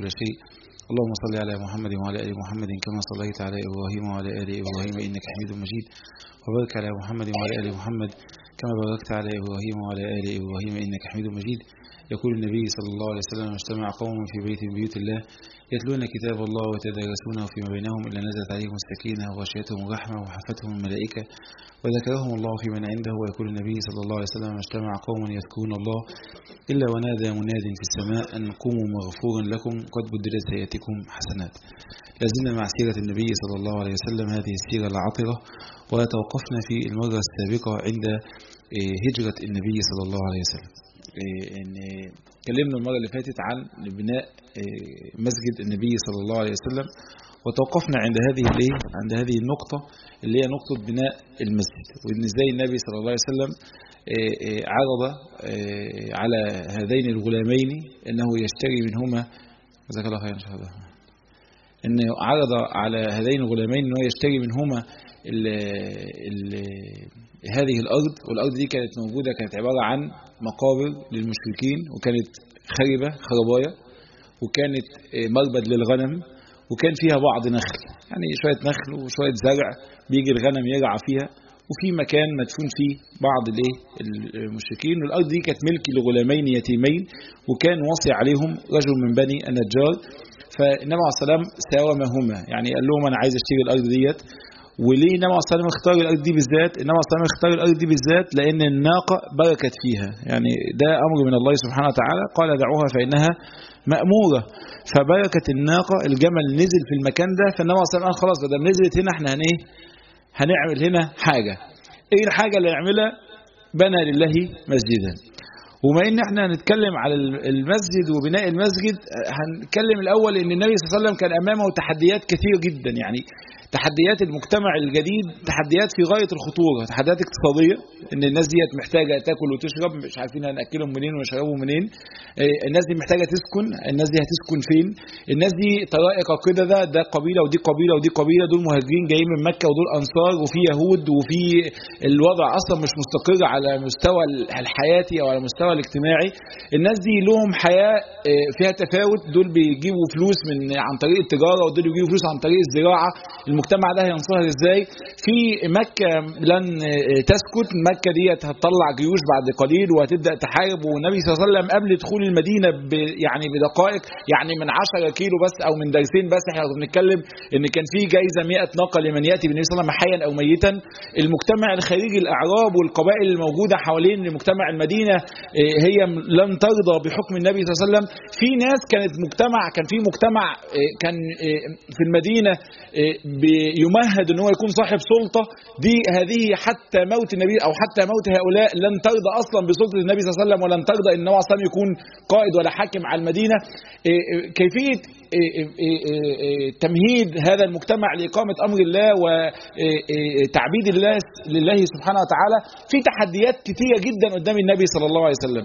شيء اللهم صل على محمد وعلى ال محمد كما صليت على ابراهيم وعلى ال ابراهيم انك حميد مجيد وبارك على محمد وعلى ال محمد كما باركت على ابراهيم وعلى ال ابراهيم انك حميد مجيد يقول النبي صلى الله عليه وسلم اجتمع قوم في بيت من بيوت الله يتلون كتاب الله ويتدارسونه فيما بينهم إلا نزلت عليهم السكينة وغشيتهم الرحمة وحفتهم الملائكة وذكرهم الله في من عنده ويقول النبي صلى الله عليه وسلم اجتمع قوم يذكرون الله إلا ونادى مناد في السماء أن قوموا مغفورا لكم قد بدلت سيئاتكم حسنات لازلنا مع سيرة النبي صلى الله عليه وسلم هذه السيرة العطرة وتوقفنا في المرة السابقة عند هجرة النبي صلى الله عليه وسلم ان اتكلمنا المره اللي فاتت عن بناء مسجد النبي صلى الله عليه وسلم وتوقفنا عند هذه الايه عند هذه النقطه اللي هي نقطه بناء المسجد وان ازاي النبي صلى الله عليه وسلم عرض على هذين الغلامين انه يشتري منهما جزاك الله خيرا ان شاء الله انه عرض على هذين الغلامين انه يشتري منهما ال ال هذه الأرض والأرض دي كانت موجودة كانت عبارة عن مقابر للمشركين وكانت خربة خرباية وكانت مربد للغنم وكان فيها بعض نخل يعني شوية نخل وشوية زرع بيجي الغنم يرعى فيها وفي مكان مدفون فيه بعض الايه المشركين والارض دي كانت ملك لغلامين يتيمين وكان وصي عليهم رجل من بني النجار فالنبي عليه الصلاه والسلام ساومهما يعني قال لهم انا عايز اشتري الارض ديت وليه النبي عليه الصلاه اختار الارض دي بالذات النبي عليه الصلاه اختار الارض دي بالذات لان الناقه بركت فيها يعني ده امر من الله سبحانه وتعالى قال دعوها فانها ماموره فبركت الناقه الجمل نزل في المكان ده فالنبي عليه الصلاه قال خلاص ده نزلت هنا احنا هن هنعمل هنا حاجه ايه الحاجه اللي نعملها بنى لله مسجدا وما ان احنا هنتكلم على المسجد وبناء المسجد هنتكلم الاول ان النبي صلى الله عليه وسلم كان امامه تحديات كثير جدا يعني تحديات المجتمع الجديد تحديات في غايه الخطوره تحديات اقتصاديه ان الناس ديت محتاجه تاكل وتشرب مش عارفين هناكلهم منين ونشربهم منين الناس دي محتاجه تسكن الناس دي هتسكن فين الناس دي طرائق كده ده ده قبيله ودي قبيله ودي قبيله دول مهاجرين جايين من مكه ودول انصار وفي يهود وفي الوضع اصلا مش مستقر على مستوى الحياتي او على المستوى الاجتماعي الناس دي لهم حياه فيها تفاوت دول بيجيبوا فلوس من عن طريق التجاره ودول بيجيبوا فلوس عن طريق الزراعه المجتمع ده هينصهر ازاي في مكة لن تسكت مكة ديت هتطلع جيوش بعد قليل وهتبدأ تحارب والنبي صلى الله عليه وسلم قبل دخول المدينة ب يعني بدقائق يعني من 10 كيلو بس او من درسين بس احنا بنتكلم ان كان في جايزة 100 ناقة لمن يأتي بالنبي صلى الله عليه وسلم حيا او ميتا المجتمع الخارجي الاعراب والقبائل الموجودة حوالين مجتمع المدينة هي لن ترضى بحكم النبي صلى الله عليه وسلم في ناس كانت مجتمع كان في مجتمع كان في المدينة يمهد ان هو يكون صاحب سلطه دي هذه حتى موت النبي او حتى موت هؤلاء لن ترضى اصلا بسلطه النبي صلى الله عليه وسلم ولن ترضى ان النبي صلى الله عليه وسلم يكون قائد ولا حاكم على المدينه كيفيه تمهيد هذا المجتمع لاقامه امر الله وتعبيد الله لله سبحانه وتعالى في تحديات كثيره جدا قدام النبي صلى الله عليه وسلم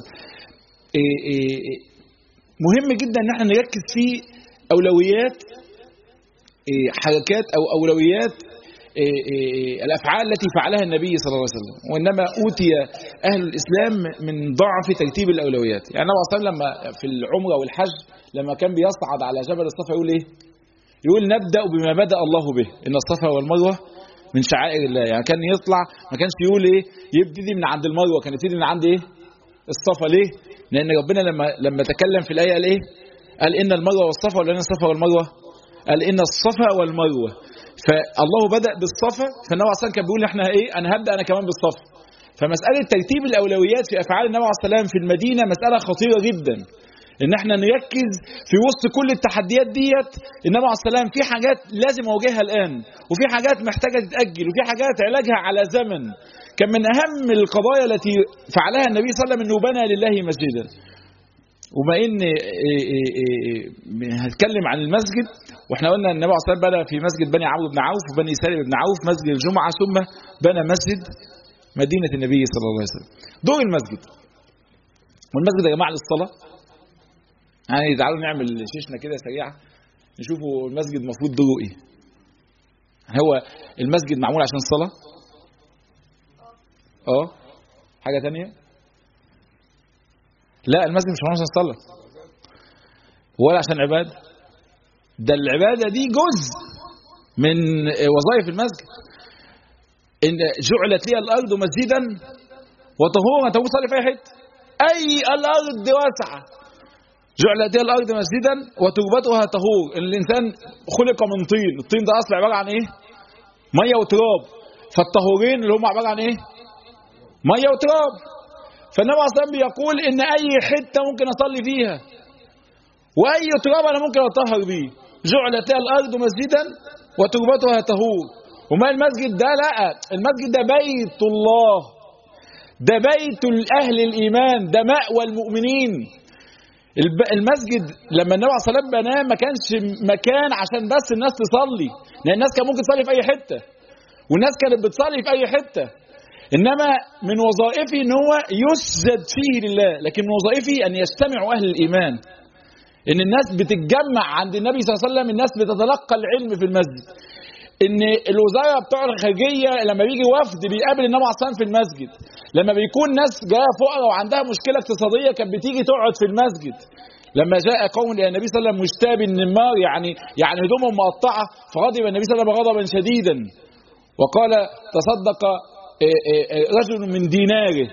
مهم جدا ان احنا نركز في اولويات حركات أو أولويات الأفعال التي فعلها النبي صلى الله عليه وسلم وإنما أوتي أهل الإسلام من ضعف ترتيب الأولويات يعني النبي صلى الله عليه وسلم لما في العمرة والحج لما كان بيصعد على جبل الصفا يقول إيه يقول نبدأ بما بدأ الله به إن الصفا والمروة من شعائر الله يعني كان يطلع ما كانش يقول إيه يبتدي من عند المروة كان يبتدي من عند إيه الصفا ليه لأن ربنا لما لما تكلم في الآية قال إيه قال إن المروة والصفا ولا إن الصفا والمروة قال ان الصفا والمروه فالله بدا بالصفا فالنبي عليه كان بيقول احنا ايه انا هبدا انا كمان بالصفا فمساله ترتيب الاولويات في افعال النبي عليه السلام في المدينه مساله خطيره جدا ان احنا نركز في وسط كل التحديات ديت النبي عليه السلام في حاجات لازم اواجهها الان وفي حاجات محتاجه تتاجل وفي حاجات علاجها على زمن كان من اهم القضايا التي فعلها النبي صلى الله عليه وسلم انه بنى لله مسجدا وما ان هنتكلم عن المسجد واحنا قلنا النبي عليه الصلاه والسلام بنى في مسجد بني عمرو بن عوف وبني سالم بن عوف مسجد الجمعه ثم بنى مسجد مدينه النبي صلى الله عليه وسلم دور المسجد والمسجد يا جماعه للصلاه يعني تعالوا نعمل شيشنا كده سريعه نشوفوا المسجد المفروض دوره ايه هو المسجد معمول عشان الصلاه اه حاجه ثانيه لا المسجد مش معمول عشان الصلاه ولا عشان عباده ده العبادة دي جزء من وظائف المسجد إن جعلت لي الأرض مسجدا وطهورا أنت تصلي في أي حتة أي الأرض واسعة جعلت لي الأرض مسجدا وتربتها طهور الإنسان خلق من طين الطين ده أصل عبارة عن إيه؟ مية وتراب فالطهورين اللي هم عبارة عن إيه؟ مية وتراب فالنبي عليه الصلاة بيقول إن أي حتة ممكن أصلي فيها وأي تراب أنا ممكن أطهر بيه جعلت لها الأرض مسجدا وتربتها طهور وما المسجد ده لا المسجد ده بيت الله ده بيت أهل الإيمان ده مأوى المؤمنين المسجد لما النبي عليه الصلاة والسلام بناه ما كانش مكان عشان بس الناس تصلي لأن الناس كان ممكن تصلي في أي حتة والناس كانت بتصلي في أي حتة إنما من وظائفه إن هو يسجد فيه لله لكن من وظائفه أن يجتمع أهل الإيمان ان الناس بتتجمع عند النبي صلى الله عليه وسلم الناس بتتلقى العلم في المسجد ان الوزاره بتوع الخارجيه لما بيجي وفد بيقابل النبي عليه الصلاه في المسجد لما بيكون ناس جايه فقراء وعندها مشكله اقتصاديه كانت بتيجي تقعد في المسجد لما جاء قوم الى النبي صلى الله عليه وسلم مشتاب النمار يعني يعني هدومهم مقطعه فغضب النبي صلى الله عليه وسلم غضبا شديدا وقال تصدق رجل من ديناره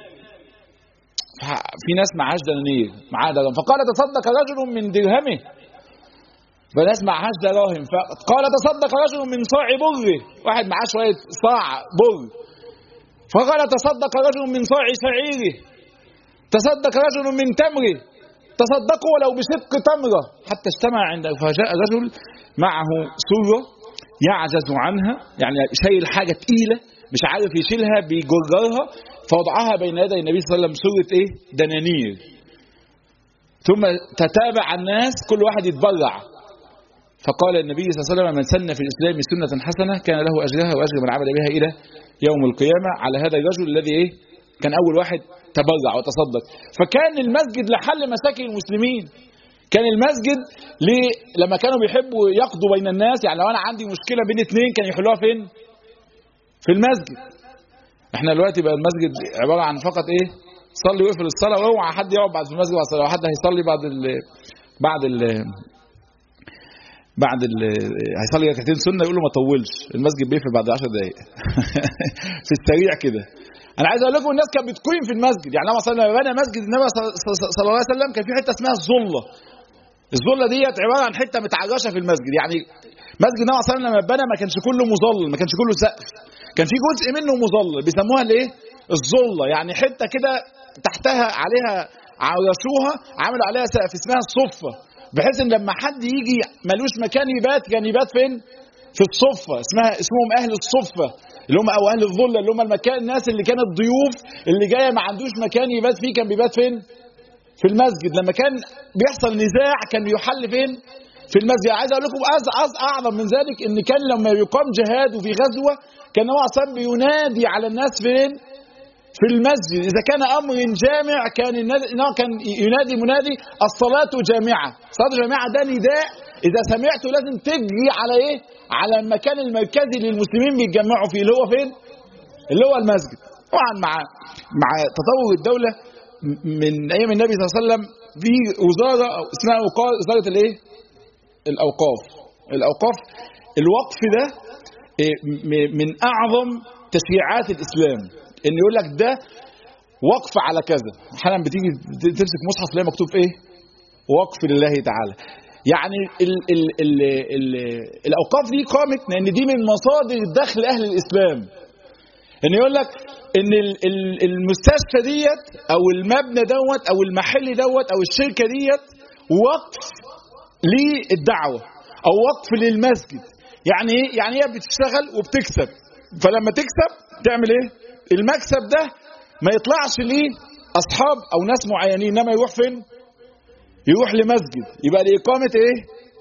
في ناس معهاش دنانير معاه درهم فقال تصدق رجل من درهمه فناس معهاش دراهم فقال تصدق رجل من صاع بره واحد معاه شويه صاع بر فقال تصدق رجل من صاع شعيره تصدق رجل من تمره تصدقوا ولو بشق تمره حتى اجتمع عند فجاء رجل معه سره يعجز عنها يعني شايل حاجه تقيله مش عارف يشيلها بيجررها فوضعها بين يدي النبي صلى الله عليه وسلم سورة ايه دنانير ثم تتابع الناس كل واحد يتبرع فقال النبي صلى الله عليه وسلم من سن في الإسلام سنة حسنة كان له أجرها وأجر من عمل بها إلى يوم القيامة على هذا الرجل الذي إيه كان أول واحد تبرع وتصدق فكان المسجد لحل مشاكل المسلمين كان المسجد ليه لما كانوا بيحبوا يقضوا بين الناس يعني لو أنا عندي مشكلة بين اثنين كان يحلوها فين في المسجد احنا دلوقتي بقى المسجد عباره عن فقط ايه صلي واقفل الصلاه واوعى حد يقعد بعد في المسجد بعد لو حد هيصلي بعد ال بعد ال بعد ال هيصلي ركعتين سنه يقول له ما طولش المسجد بيقفل بعد 10 دقائق في السريع كده انا عايز اقول لكم الناس كانت بتقيم في المسجد يعني لما صلى بنى مسجد النبي صلى الله عليه وسلم كان في حته اسمها الظله الظله ديت عباره عن حته متعرشه في المسجد يعني مسجد النبي صلى الله عليه وسلم لما اتبنى ما كانش كله مظلل ما كانش كله سقف كان في جزء منه مظلل بيسموها الايه الظله يعني حته كده تحتها عليها عرشوها عملوا عليها سقف اسمها الصفه بحيث ان لما حد يجي ملوش مكان يبات كان يبات فين في الصفه اسمها اسمهم اهل الصفه اللي هم او اهل الظله اللي هم المكان الناس اللي كانت ضيوف اللي جايه ما عندوش مكان يبات فيه كان بيبات فين في المسجد لما كان بيحصل نزاع كان يحل فين في المسجد عايز اقول لكم أز اعظم من ذلك ان كان لما يقام جهاد وفي غزوه كان هو اصلا بينادي على الناس فين في المسجد اذا كان امر جامع كان كان ينادي منادي الصلاه جامعه الصلاه جامعه ده نداء اذا سمعته لازم تجري على ايه على المكان المركزي للمسلمين بيتجمعوا فيه اللي هو فين اللي هو المسجد طبعا مع مع تطور الدوله من ايام النبي صلى الله عليه وسلم في وزاره اسمها وزاره الايه الاوقاف الاوقاف الوقف ده من اعظم تشريعات الاسلام ان يقول لك ده وقف على كذا احيانا بتيجي تمسك مصحف تلاقي مكتوب ايه وقف لله تعالى يعني ال ال ال ال الاوقاف دي قامت لان دي من مصادر دخل اهل الاسلام ان يقول لك ان المستشفى ديت او المبنى دوت او المحل دوت او الشركه ديت وقف للدعوه او وقف للمسجد يعني ايه يعني هي بتشتغل وبتكسب فلما تكسب تعمل ايه المكسب ده ما يطلعش ليه اصحاب او ناس معينين انما يروح فين يروح لمسجد يبقى لاقامه ايه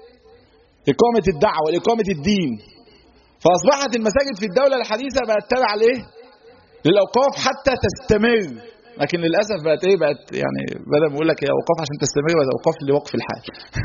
اقامه الدعوه لاقامه الدين فاصبحت المساجد في الدوله الحديثه بقت تابعه لايه للاوقاف حتى تستمر لكن للاسف بقت ايه بقت يعني بدل ما اقول لك هي اوقاف عشان تستمر بقت اوقاف لوقف الحال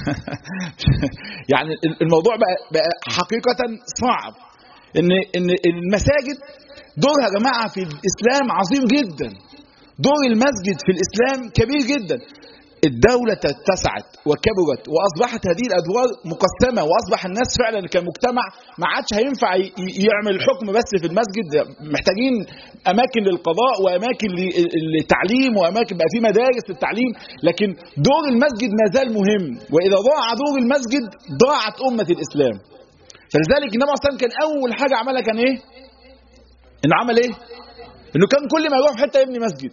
يعني الموضوع بقى, بقى حقيقه صعب ان ان المساجد دورها يا جماعه في الاسلام عظيم جدا دور المسجد في الاسلام كبير جدا الدولة اتسعت وكبرت وأصبحت هذه الأدوار مقسمة وأصبح الناس فعلا كمجتمع ما عادش هينفع ي- يعمل الحكم بس في المسجد محتاجين أماكن للقضاء وأماكن ل- للتعليم وأماكن بقى في مدارس للتعليم لكن دور المسجد ما زال مهم وإذا ضاع دور المسجد ضاعت أمة الإسلام فلذلك النبي صلى الله عليه وسلم كان أول حاجة عملها كان إيه؟ إنه عمل إيه؟ إنه كان كل ما يروح في حتة يبني مسجد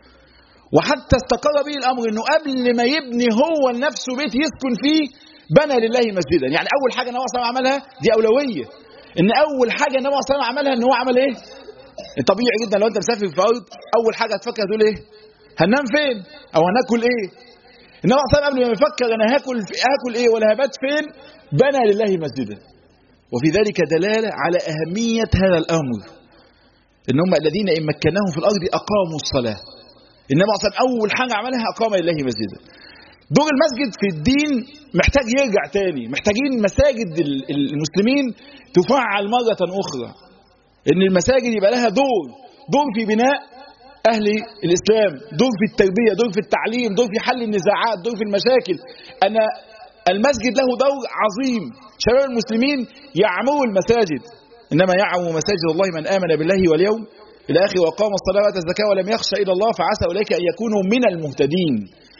وحتى استقر به الامر انه قبل ما يبني هو لنفسه بيت يسكن فيه بنى لله مسجدا يعني اول حاجه النبي صلى الله عليه وسلم عملها دي اولويه ان اول حاجه النبي صلى الله عليه وسلم عملها ان هو عمل ايه طبيعي جدا لو انت مسافر في ارض اول حاجه هتفكر تقول ايه هننام فين او هناكل ايه النبي صلى الله عليه وسلم قبل ما يفكر انا هاكل في هاكل ايه ولا هبات فين بنى لله مسجدا وفي ذلك دلاله على اهميه هذا الامر ان هم الذين ان مكناهم في الارض اقاموا الصلاه النبي صلى الله عليه وسلم اول حاجه عملها اقام لله مسجدا دور المسجد في الدين محتاج يرجع تاني محتاجين مساجد ال- ال- المسلمين تفعل مرة أخرى إن المساجد يبقى لها دور دور في بناء أهل الإسلام دور في التربية دور في التعليم دور في حل النزاعات دور في المشاكل أنا المسجد له دور عظيم شباب المسلمين يعمروا المساجد إنما يعمر مساجد الله من آمن بالله واليوم إلى آخر وقام الصلاة وآتى الزكاة ولم يخشى إلى الله فعسى أولئك أن يكونوا من المهتدين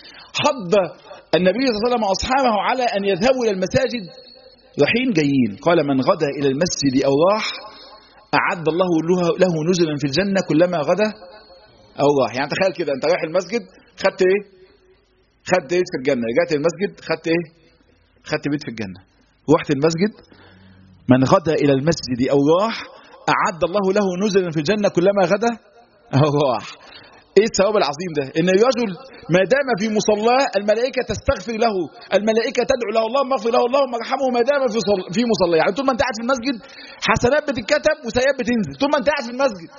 حض النبي صلى الله عليه وسلم أصحابه على أن يذهبوا إلى المساجد رايحين جايين قال من غدا إلى المسجد أو راح أعد الله له- له نزلا في الجنة كلما غدا أو راح يعني تخيل كده أنت رايح المسجد خدت إيه خدت إيه في الجنة رجعت المسجد خدت إيه خدت بيت في الجنة رحت المسجد من غدا إلى المسجد أو راح أعد الله له نزلا في الجنة كلما غدا أو راح ايه الثواب العظيم ده ان الرجل ما دام في مصلاه الملائكه تستغفر له الملائكه تدعو له اللهم اغفر له اللهم ارحمه ما دام في صل... في مصلاه يعني طول ما انت قاعد في المسجد حسنات بتتكتب وسيئات بتنزل طول ما انت قاعد في المسجد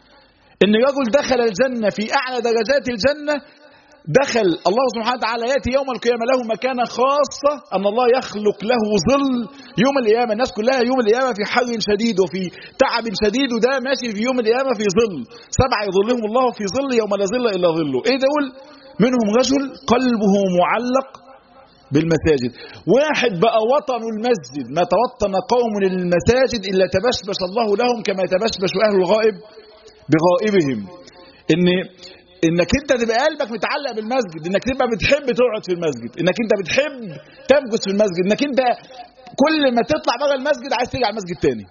ان رجل دخل الجنه في اعلى درجات الجنه دخل الله سبحانه وتعالى ياتي يوم القيامه له مكانه خاصه ان الله يخلق له ظل يوم القيامه الناس كلها يوم القيامه في حر شديد وفي تعب شديد وده ماشي في يوم القيامه في ظل سبعه يظلهم الله في ظل يوم لا ظل الا ظله ايه دول منهم رجل قلبه معلق بالمساجد واحد بقى وطن المسجد ما توطن قوم للمساجد الا تبشبش الله لهم كما يتبشبش اهل الغائب بغائبهم ان انك انت تبقى قلبك متعلق بالمسجد انك تبقى بتحب تقعد في المسجد انك انت بتحب تمكث في المسجد انك انت كل ما تطلع بره المسجد عايز ترجع المسجد تاني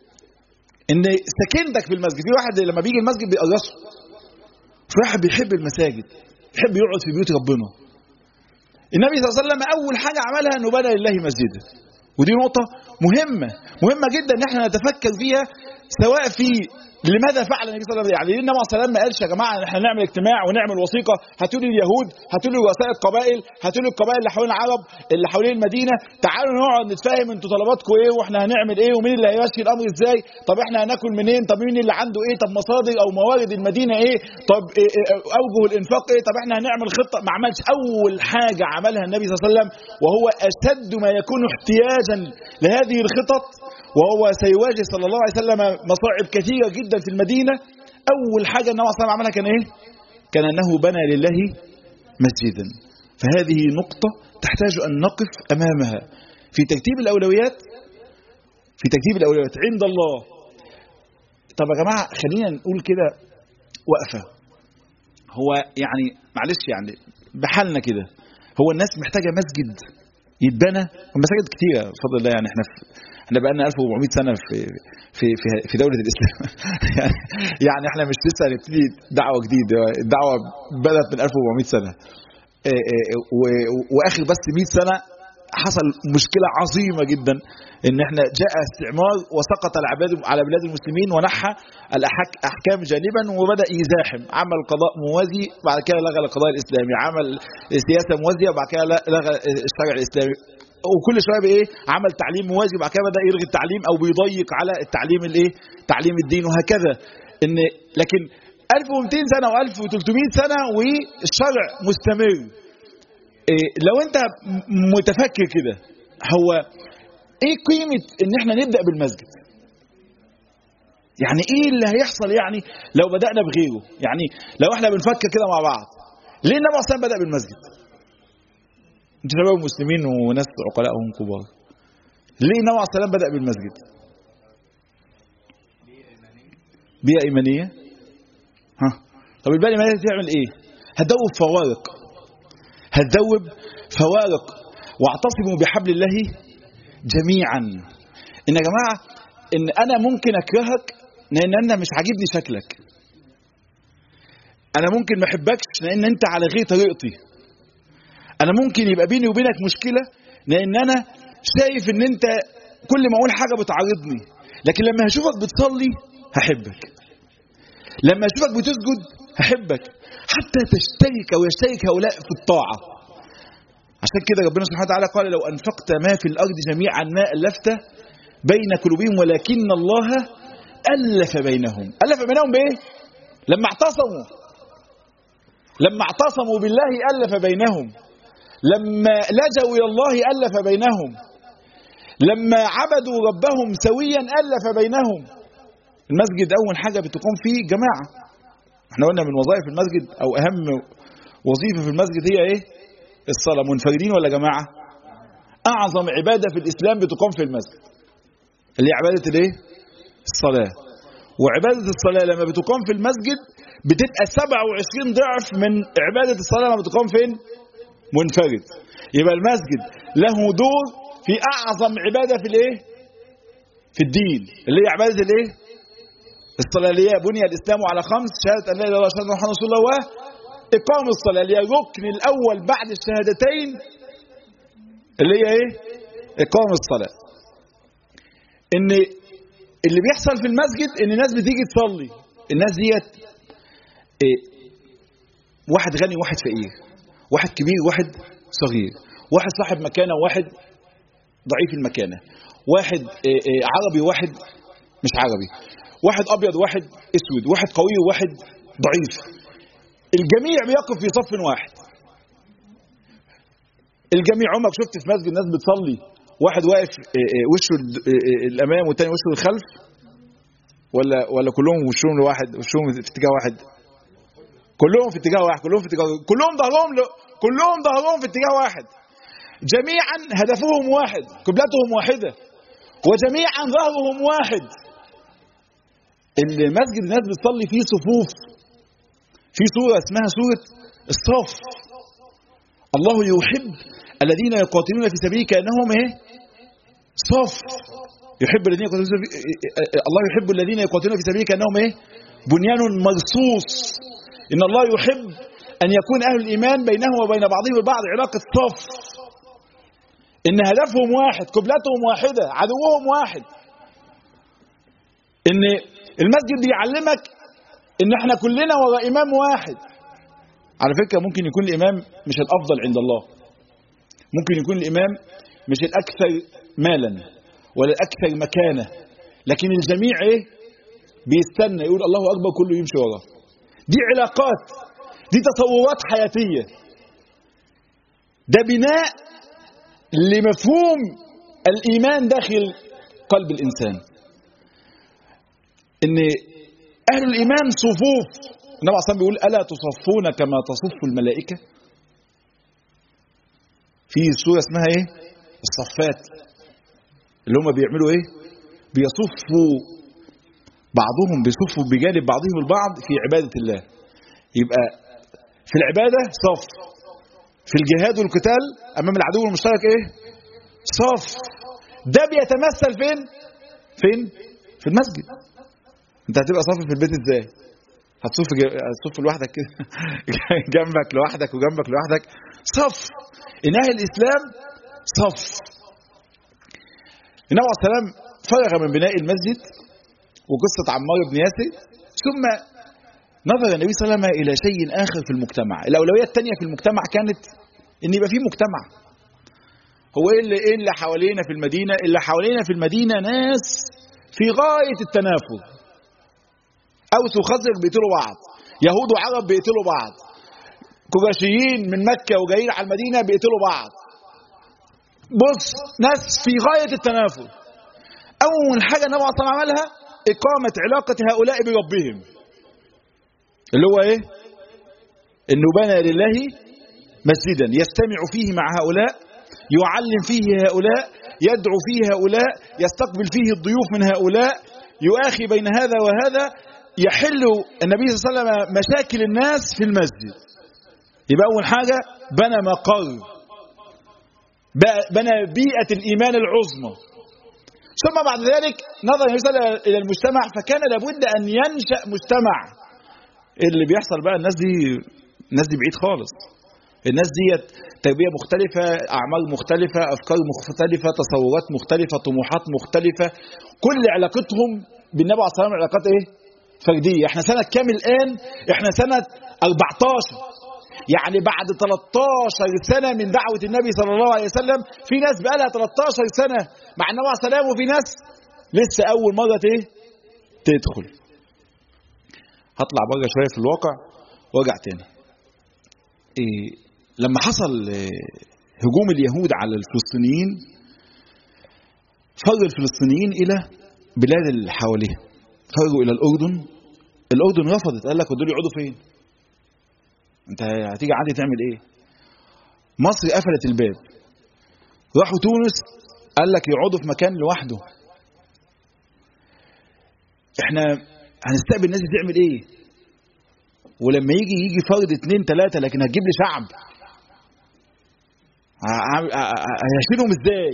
ان سكنتك في المسجد في واحد لما بيجي المسجد بيقرصه في واحد بيحب المساجد يحب يقعد في بيوت ربنا النبي صلى الله عليه وسلم اول حاجه عملها انه بنى لله مسجدا ودي نقطه مهمه مهمه جدا ان احنا نتفكر فيها سواء في لماذا فعل النبي صلى الله عليه وسلم يعني ليه النبي صلى الله عليه وسلم ما قالش يا جماعه احنا نعمل اجتماع ونعمل وثيقه هاتوا لي اليهود هاتوا لي رؤساء القبائل هاتوا لي القبائل اللي حوالين العرب اللي حوالين المدينه تعالوا نقعد نتفاهم انتوا طلباتكم ايه واحنا هنعمل ايه ومين اللي هيمشي الامر ازاي طب احنا هناكل منين طب مين اللي عنده ايه طب مصادر او موارد المدينه ايه طب إيه إيه اوجه الانفاق ايه طب احنا هنعمل خطه ما عملش اول حاجه عملها النبي صلى الله عليه وسلم وهو اشد ما يكون احتياجا لهذه الخطط وهو سيواجه صلى الله عليه وسلم مصاعب كثيرة جدا في المدينة أول حاجة النبي صلى الله عليه وسلم عملها كان إيه؟ كان أنه بنى لله مسجدا فهذه نقطة تحتاج أن نقف أمامها في ترتيب الأولويات في ترتيب الأولويات عند الله طب يا جماعة خلينا نقول كده وقفة هو يعني معلش يعني بحالنا كده هو الناس محتاجة مسجد يتبنى المساجد كتيرة بفضل الله يعني احنا في احنا بقى لنا 1400 سنة في في في في دولة الإسلام يعني احنا مش لسه هنبتدي دعوة جديدة الدعوة بدأت من 1400 سنة اه اه و- واخر بس 100 سنة حصل مشكلة عظيمة جدا ان احنا جاء استعمار وسقط العباد على بلاد المسلمين ونحى الاحكام جانبا وبدا يزاحم عمل قضاء موازي بعد كده لغى القضاء الاسلامي عمل سياسه موازيه وبعد كده لغى الشرع الاسلامي وكل شويه بايه عمل تعليم موازي وبعد كده بدا يلغي التعليم او بيضيق على التعليم الايه تعليم الدين وهكذا ان لكن 1200 سنه و1300 سنه والشرع مستمر إيه لو انت متفكر كده هو ايه قيمه ان احنا نبدا بالمسجد يعني ايه اللي هيحصل يعني لو بدانا بغيره يعني لو احنا بنفكر كده مع بعض ليه النبي صلى الله عليه وسلم بدا بالمسجد انتوا شباب مسلمين وناس عقلائهم كبار ليه النبي عليه السلام بدأ بالمسجد بيئة إيمانية ها طب البيئة الإيمانية دي تعمل إيه هتدوب فوارق هتدوب فوارق واعتصموا بحبل الله جميعا إن يا جماعة إن أنا ممكن أكرهك لأن أنا مش عاجبني شكلك أنا ممكن ما أحبكش لأن أنت على غير طريقتي أنا ممكن يبقى بيني وبينك مشكلة لأن أنا شايف إن أنت كل ما أقول حاجة بتعارضني لكن لما هشوفك بتصلي هحبك لما اشوفك بتسجد هحبك حتى تشترك او يشترك هؤلاء في الطاعه عشان كده ربنا سبحانه وتعالى قال لو انفقت ما في الارض جميعا ما الفت بين قلوبهم ولكن الله الف بينهم الف بينهم بايه لما اعتصموا لما اعتصموا بالله الف بينهم لما لجوا الى الله الف بينهم لما عبدوا ربهم سويا الف بينهم المسجد أول حاجة بتقوم فيه جماعة احنا قلنا من وظائف المسجد أو أهم وظيفة في المسجد هي إيه الصلاة منفردين ولا جماعة أعظم عبادة في الإسلام بتقوم في المسجد اللي هي عبادة الإيه الصلاة وعبادة الصلاة لما بتقام في المسجد بتبقى 27 ضعف من عبادة الصلاة لما بتقام فين منفرد يبقى المسجد له دور في أعظم عبادة في الإيه في الدين اللي هي عبادة الإيه الصلاة اللي هي بني الإسلام على خمس شهادة أن لا إله إلا الله وأن محمد رسول الله وإقام الصلاة اللي هي الركن الأول بعد الشهادتين اللي هي إيه؟ إقام الصلاة. إن اللي بيحصل في المسجد إن الناس بتيجي تصلي، الناس ديت إيه؟ واحد غني وواحد فقير، واحد كبير وواحد صغير، واحد صاحب مكانة وواحد ضعيف المكانة، واحد إيه إيه عربي وواحد مش عربي، واحد ابيض واحد اسود واحد قوي وواحد ضعيف الجميع بيقف في صف واحد الجميع عمرك شفت في مسجد ناس بتصلي واحد واقف وشه الامام والتاني وشه الخلف ولا ولا كلهم وشهم لواحد وشهم في اتجاه واحد كلهم في اتجاه واحد كلهم في اتجاه كلهم ظهرهم ل... كلهم ظهرهم في اتجاه واحد جميعا هدفهم واحد قبلتهم واحده وجميعا ظهرهم واحد المسجد الناس بتصلي فيه صفوف في سورة اسمها سورة الصف الله يحب الذين يقاتلون في سبيله كأنهم ايه صف يحب الذين يقاتلون في سبيله الله يحب الذين يقاتلون في سبيله كأنهم ايه بنيان مرصوص إن الله يحب أن يكون أهل الإيمان بينهم وبين بعضهم البعض علاقة صف إن هدفهم واحد قبلتهم واحدة عدوهم واحد إن المسجد بيعلمك ان احنا كلنا وراء امام واحد على فكره ممكن يكون الامام مش الافضل عند الله ممكن يكون الامام مش الاكثر مالا ولا الاكثر مكانه لكن الجميع ايه بيستنى يقول الله اكبر كله يمشي وراه دي علاقات دي تصورات حياتيه ده بناء لمفهوم الايمان داخل قلب الانسان ان اهل الايمان صفوف النبي عليه بيقول الا تصفون كما تصف الملائكه في سوره اسمها ايه الصفات اللي هم بيعملوا ايه بيصفوا بعضهم بيصفوا بجانب بعضهم البعض في عباده الله يبقى في العباده صف في الجهاد والقتال امام العدو المشترك ايه صف ده بيتمثل فين فين في المسجد انت هتبقى صف في البيت ازاي هتصف هتصف لوحدك كده جنبك لوحدك وجنبك لوحدك صف ان اهل الاسلام صف النبي عليه السلام فرغ من بناء المسجد وقصه عمار بن ياسر ثم نظر النبي صلى الله عليه وسلم الى شيء اخر في المجتمع الاولويه الثانيه في المجتمع كانت ان يبقى في مجتمع هو ايه اللي ايه اللي حوالينا في المدينه اللي حوالينا في المدينه ناس في غايه التنافر اوس وخزرج بيقتلوا بعض يهود وعرب بيقتلوا بعض قرشيين من مكه وجايين على المدينه بيقتلوا بعض بص ناس في غايه التنافر اول حاجه النبي صلى الله عليه وسلم عملها اقامه علاقه هؤلاء بربهم اللي هو ايه انه بنى لله مسجدا يستمع فيه مع هؤلاء يعلم فيه هؤلاء يدعو فيه هؤلاء يستقبل فيه الضيوف من هؤلاء يؤاخي بين هذا وهذا يحل النبي صلى الله عليه وسلم مشاكل الناس في المسجد يبقى أول حاجة بنى مقر بنى بيئة الإيمان العظمى ثم بعد ذلك نظر النبي صلى الله عليه وسلم إلى المجتمع فكان لابد أن ينشأ مجتمع اللي بيحصل بقى الناس دي الناس دي بعيد خالص الناس دي تربية مختلفة أعمال مختلفة أفكار مختلفة تصورات مختلفة طموحات مختلفة كل علاقتهم بالنبي عليه الصلاة والسلام علاقات إيه؟ فردية احنا سنة كام الآن احنا سنة 14 يعني بعد 13 سنة من دعوة النبي صلى الله عليه وسلم في ناس بقى لها 13 سنة مع النبي عليه السلام وفي ناس لسه أول مرة ايه تدخل هطلع بره شوية في الواقع وارجع تاني إيه لما حصل إيه هجوم اليهود على الفلسطينيين فر الفلسطينيين إلى بلاد اللي حواليها فروا إلى الأردن الأردن رفضت قال لك دول يقعدوا فين انت هتيجي عندي تعمل ايه مصر قفلت الباب راحوا تونس قال لك يقعدوا في مكان لوحده احنا هنستقبل الناس دي تعمل ايه ولما يجي يجي فرد اتنين تلاتة لكن هتجيب لي شعب هيشيلهم ازاي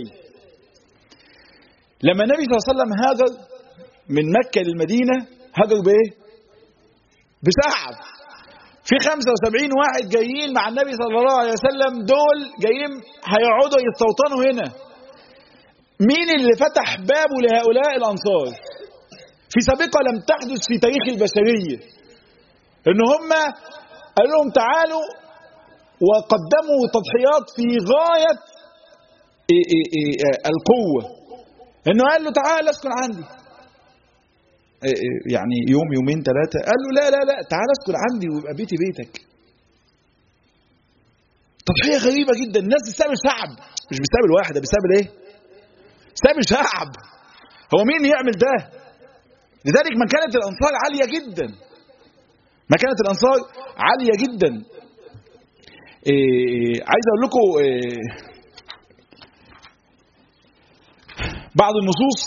لما النبي صلى الله عليه وسلم هاجر من مكة للمدينة هاجر بايه بشعب في 75 واحد جايين مع النبي صلى الله عليه وسلم دول جايين هيقعدوا يستوطنوا هنا مين اللي فتح بابه لهؤلاء الأنصار في سابقة لم تحدث في تاريخ البشرية ان هم قالوا لهم تعالوا وقدموا تضحيات في غاية إيه إيه إيه القوة انه قال له تعال اسكن عندي يعني يوم يومين ثلاثة قال له لا لا لا تعال اسكن عندي ويبقى بيتي بيتك تضحية غريبة جدا الناس بتستقبل شعب مش بتستقبل واحد ده بتستقبل ايه بتستقبل شعب هو مين يعمل ده لذلك مكانة الأنصار عالية جدا مكانة الأنصار عالية جدا إيه عايز أقول لكم إيه بعض النصوص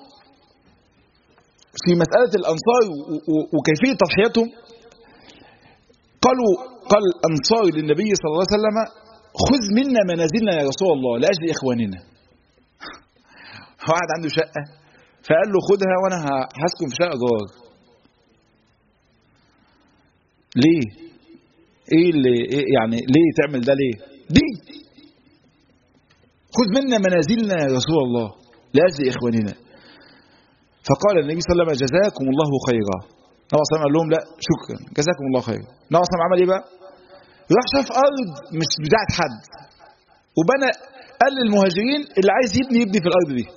في مسألة الأنصار وكيفية تضحيتهم قالوا قال الأنصار للنبي صلى الله عليه وسلم خذ منا منازلنا يا رسول الله لأجل إخواننا واحد عنده شقة فقال له خدها وأنا هسكن في شقة جار ليه ايه اللي إيه يعني ليه تعمل ده ليه دي خذ منا منازلنا يا رسول الله لأجل إخواننا فقال النبي صلى الله عليه وسلم جزاكم الله خيرا النبي صلى الله عليه وسلم قال لهم لا شكرا جزاكم الله خيرا النبي صلى الله عليه وسلم عمل ايه بقى راح شاف ارض مش بتاعت حد وبنى قال للمهاجرين اللي عايز يبني يبني في الارض دي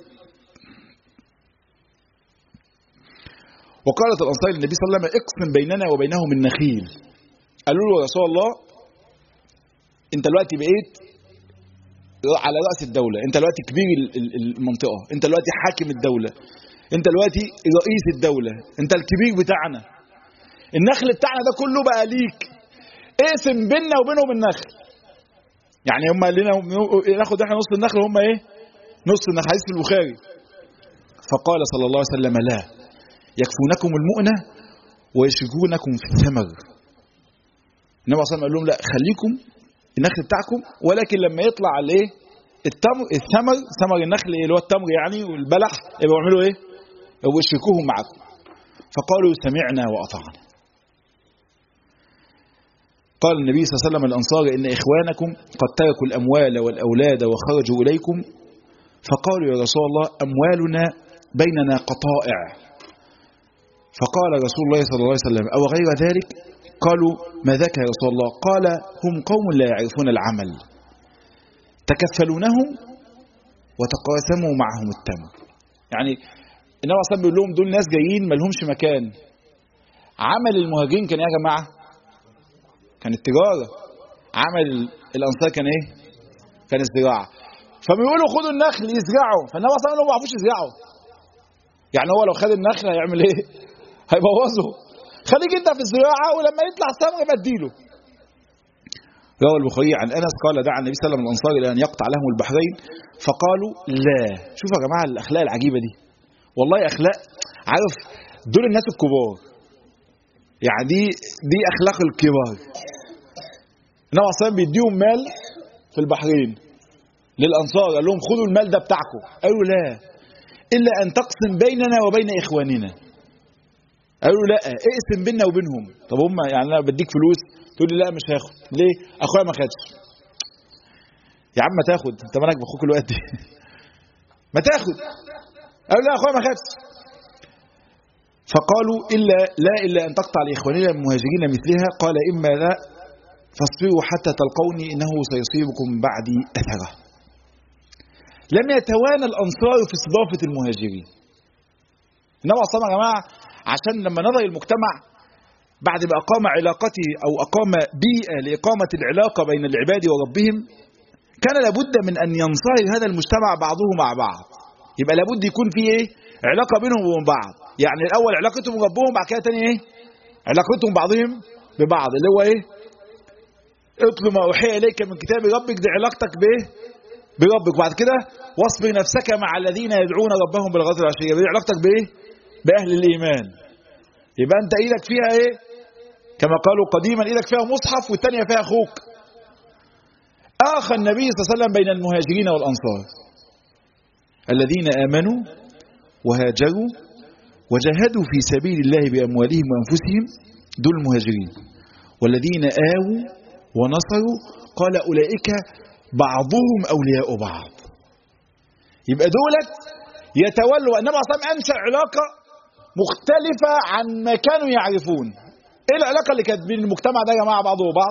وقالت الانصار للنبي صلى الله عليه وسلم اقسم بيننا وبينهم النخيل قالوا له يا رسول الله انت دلوقتي بقيت على راس الدوله انت دلوقتي كبير المنطقه انت دلوقتي حاكم الدوله انت دلوقتي رئيس الدولة انت الكبير بتاعنا النخل بتاعنا ده كله بقى ليك اقسم بيننا وبينهم النخل يعني هم قال لنا ناخد احنا نص النخل هم ايه نص النخل حديث في البخاري فقال صلى الله عليه وسلم لا يكفونكم المؤنة ويشركونكم في الثمر النبي صلى الله عليه وسلم قال لهم لا خليكم النخل بتاعكم ولكن لما يطلع الايه التمر الثمر ثمر النخل اللي هو التمر يعني والبلح يبقوا يعملوا ايه ويشركوهم معكم فقالوا سمعنا وأطعنا قال النبي صلى الله عليه وسلم الأنصار إن إخوانكم قد تركوا الأموال والأولاد وخرجوا إليكم فقالوا يا رسول الله أموالنا بيننا قطائع فقال رسول الله صلى الله عليه وسلم أو غير ذلك قالوا ما ذاك يا رسول الله قال هم قوم لا يعرفون العمل تكفلونهم وتقاسموا معهم التمر يعني النبي صلى بيقول لهم دول ناس جايين ما لهمش مكان عمل المهاجرين كان ايه يا جماعه كان التجاره عمل الانصار كان ايه كان الزراعه فبيقولوا خدوا النخل يزرعوا فالنبي صلى الله عليه وسلم ما بيعرفوش يزرعوا يعني هو لو خد النخل هيعمل ايه هيبوظه خليك انت في الزراعه ولما يطلع الثمر يبقى اديله روى البخاري عن انس قال دعا النبي صلى الله عليه وسلم الانصار الى ان يقطع لهم البحرين فقالوا لا شوفوا يا جماعه الاخلاق العجيبه دي والله اخلاق عارف دول الناس الكبار يعني دي دي اخلاق الكبار النبي صلى الله بيديهم مال في البحرين للانصار قال لهم خذوا المال ده بتاعكم قالوا لا الا ان تقسم بيننا وبين اخواننا قالوا لا اقسم بيننا وبينهم طب هم يعني انا بديك فلوس تقول لي لا مش هاخد ليه اخويا ما خدش يا عم ما تاخد انت مالك باخوك الوقت دي ما تاخد قالوا لا اخويا ما خدش فقالوا الا لا الا ان تقطع لاخواننا المهاجرين مثلها قال اما لا فاصبروا حتى تلقوني انه سيصيبكم بعدي اثره لم يتوانى الانصار في استضافه المهاجرين النبي صلى الله عليه وسلم يا جماعه عشان لما نظر المجتمع بعد ما أقام علاقته أو أقام بيئة لإقامة العلاقة بين العباد وربهم كان لابد من أن ينصهر هذا المجتمع بعضه مع بعض يبقى لابد يكون في إيه علاقة بينهم وبين بعض يعني الأول علاقتهم بربهم بعد كده تاني إيه علاقتهم بعضهم ببعض اللي هو إيه اطلب ما أوحي إليك من كتاب ربك دي علاقتك بإيه بربك بعد كده واصبر نفسك مع الذين يدعون ربهم بالغداة والعشية دي علاقتك بإيه بأهل الإيمان يبقى أنت إيدك فيها إيه كما قالوا قديما إيدك فيها مصحف والثانية فيها أخوك آخى النبي صلى الله عليه وسلم بين المهاجرين والأنصار الذين آمنوا وهاجروا وجاهدوا في سبيل الله بأموالهم وأنفسهم دول المهاجرين والذين آووا ونصروا قال أولئك بعضهم أولياء بعض يبقى دولت يتولوا النبي صلى الله عليه وسلم أنشأ علاقة مختلفة عن ما كانوا يعرفون ايه العلاقة اللي كانت بين المجتمع ده يا جماعة بعضه وبعض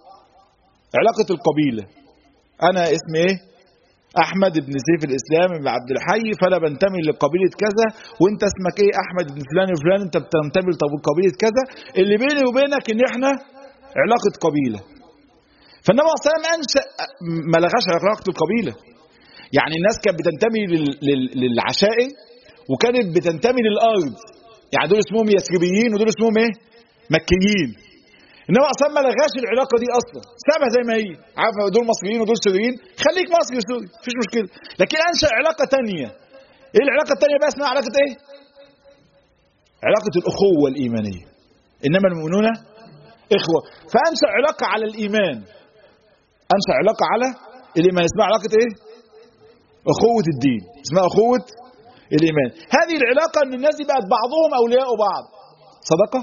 علاقة القبيلة انا اسمي ايه احمد بن سيف الاسلام بن عبد الحي فانا بنتمي لقبيلة كذا وانت اسمك ايه احمد بن فلان وفلان انت بتنتمي لقبيلة كذا اللي بيني وبينك ان احنا علاقة قبيلة فالنبي صلى الله عليه وسلم انشا ما لغاش علاقة القبيلة يعني الناس كانت بتنتمي للعشائر وكانت بتنتمي للارض يعني دول اسمهم يثربيين ودول اسمهم ايه مكيين انما اصلا ما لغاش العلاقه دي اصلا سابها زي ما هي عارف دول مصريين ودول سوريين خليك مصري وسوري مفيش مشكله لكن انشا علاقه تانية ايه العلاقه التانية بقى اسمها علاقه ايه علاقه الاخوه الايمانيه انما المؤمنون اخوه فانشا علاقه على الايمان انشا علاقه على الايمان اسمها علاقه ايه اخوه الدين اسمها اخوه الايمان هذه العلاقه ان الناس دي بقت بعضهم اولياء بعض صدقه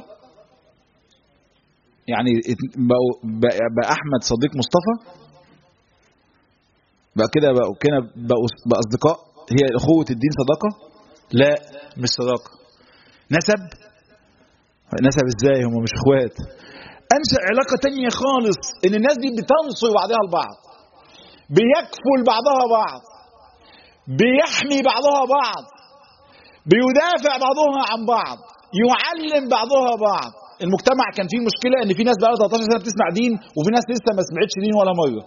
يعني بقوا بقى احمد صديق مصطفى بقى كده بقوا كده بقوا بقى اصدقاء هي اخوه الدين صداقه لا مش صداقه نسب نسب ازاي هم مش اخوات انشا علاقه تانية خالص ان الناس دي بتنصر بعضها البعض بيكفل بعضها بعض بيحمي بعضها بعض بيدافع بعضها عن بعض يعلم بعضها بعض المجتمع كان فيه مشكله ان في ناس بقى 13 سنه بتسمع دين وفي ناس لسه ما سمعتش دين ولا مره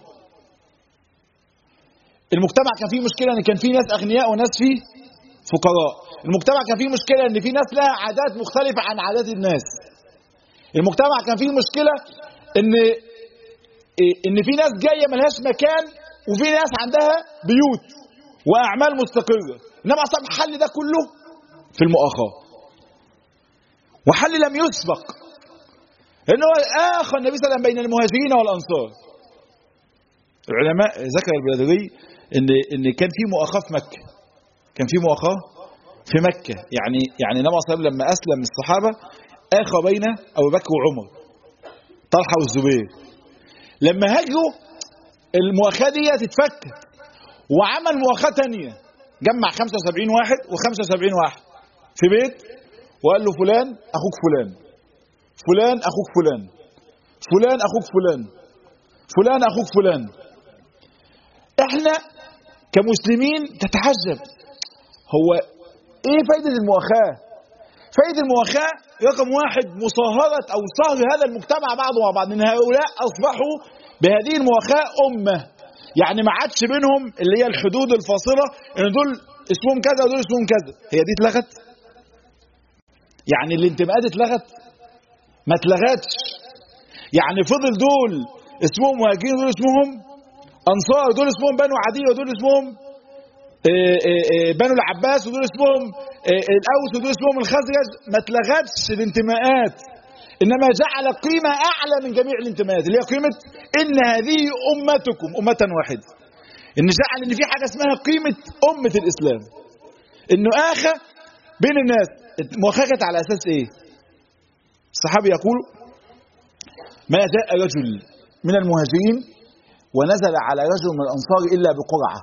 المجتمع كان فيه مشكله ان كان في ناس اغنياء وناس فيه فقراء المجتمع كان فيه مشكله ان في ناس لها عادات مختلفه عن عادات الناس المجتمع كان فيه مشكله ان ان في ناس جايه ملهاش مكان وفي ناس عندها بيوت واعمال مستقره انما اصلا حل ده كله في المؤاخاه وحل لم يسبق ان هو اخى النبي صلى الله عليه وسلم بين المهاجرين والانصار العلماء ذكر البدوي ان ان كان في مؤاخاه في مكه كان في مؤاخاه في مكه يعني يعني النبي صلى الله عليه وسلم لما اسلم الصحابه اخى بين ابو بكر وعمر طلحه والزبير لما هاجروا المؤاخاه دي تتفك وعمل مؤاخاه ثانيه جمع 75 واحد و75 واحد في بيت وقال له فلان اخوك فلان فلان اخوك فلان فلان اخوك فلان فلان اخوك فلان احنا كمسلمين تتعجب هو ايه فايدة المؤاخاة فايدة المؤاخاة رقم واحد مصاهرة او صهر هذا المجتمع بعضه مع بعض ان هؤلاء اصبحوا بهذه المؤاخاة امة يعني ما عادش بينهم اللي هي الحدود الفاصلة ان دول اسمهم كذا ودول اسمهم كذا هي دي اتلغت يعني الانتماءات اتلغت ما اتلغتش يعني فضل دول اسمهم مهاجرين ودول اسمهم انصار دول اسمهم بنو عدي ودول اسمهم آه، آه، آه، بنو العباس ودول اسمهم آه، الاوس ودول اسمهم الخزرج ما اتلغتش الانتماءات انما جعل قيمه اعلى من جميع الانتماءات اللي هي قيمه ان هذه امتكم امه واحده ان جعل ان في حاجه اسمها قيمه امه الاسلام انه اخى بين الناس المؤاخاه كانت على اساس ايه الصحابي يقول ما جاء رجل من المهاجرين ونزل على رجل من الانصار الا بقرعه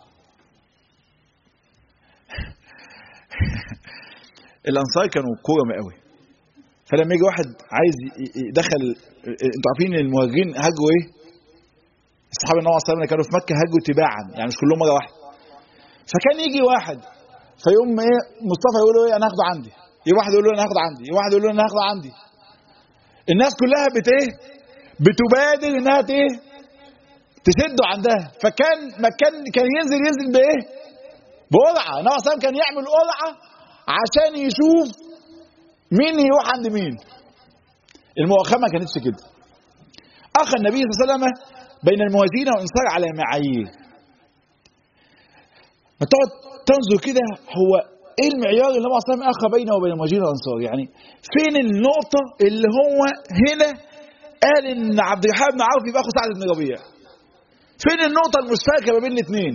الانصار كانوا كرم قوي فلما يجي واحد عايز ي- ي- يدخل انتوا عارفين المهاجرين هاجروا ايه؟ اصحاب النبي صلى الله عليه وسلم كانوا في مكه هاجروا تباعا يعني مش كلهم مره واحده فكان يجي واحد فيقوم ايه مصطفى يقول له ايه انا هاخده عندي يجي واحد يقول له انا هاخده عندي يجي واحد يقول له انا هاخده عندي الناس كلها بت ايه بتبادر انها ت- ايه تشده عندها فكان ما كان كان ينزل ينزل بايه بقرعه النبي صلى الله عليه وسلم كان يعمل قرعه عشان يشوف مين يروح عند مين المؤاخاه ما كانتش كده اخى النبي صلى الله عليه وسلم بين المهاجرين والانصار على معايير ما تقعد تنظر كده هو ايه المعيار اللي النبي صلى الله عليه وسلم اخى بينه وبين المهاجرين والانصار يعني فين النقطه اللي هو هنا قال ان عبد الرحمن بن عوف يبقى اخو سعد بن ربيع فين النقطه المشتركه ما بين الاثنين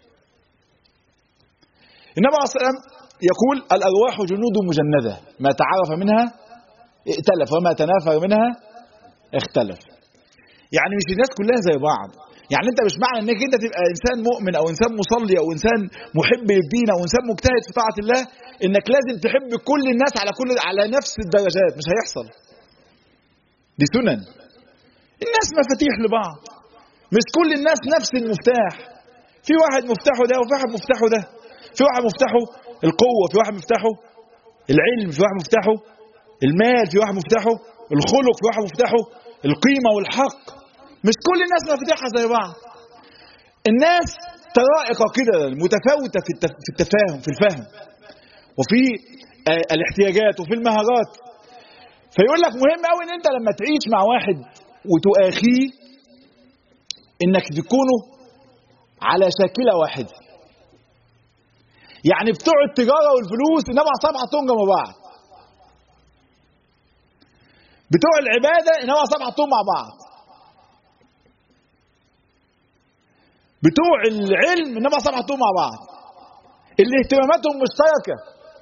النبي عليه الصلاه والسلام يقول الارواح جنود مجنده ما تعرف منها ائتلف وما تنافر منها اختلف يعني مش الناس كلها زي بعض يعني انت مش معنى انك انت تبقى انسان مؤمن او انسان مصلي او انسان محب للدين او انسان مجتهد في طاعه الله انك لازم تحب كل الناس على كل على نفس الدرجات مش هيحصل دي سنن الناس مفاتيح لبعض مش كل الناس نفس المفتاح في واحد مفتاحه ده وفي واحد مفتاحه ده في واحد مفتاحه القوه في واحد مفتاحه العلم في واحد مفتاحه المال في واحد مفتاحه الخلق في واحد مفتاحه القيمه والحق مش كل الناس مفاتيحها زي بعض الناس طرائق كده متفاوته في التف- في التفاهم في الفهم وفي آه، الاحتياجات وفي المهارات فيقول لك مهم قوي ان انت لما تعيش مع واحد وتؤاخيه انك تكونوا على شاكله واحده يعني بتوع التجاره والفلوس انما اصحاب حطهم جنب بعض بتوع العباده انما اصحاب حطهم مع بعض بتوع العلم انما اصحاب حطهم مع بعض اللي اهتماماتهم مشتركه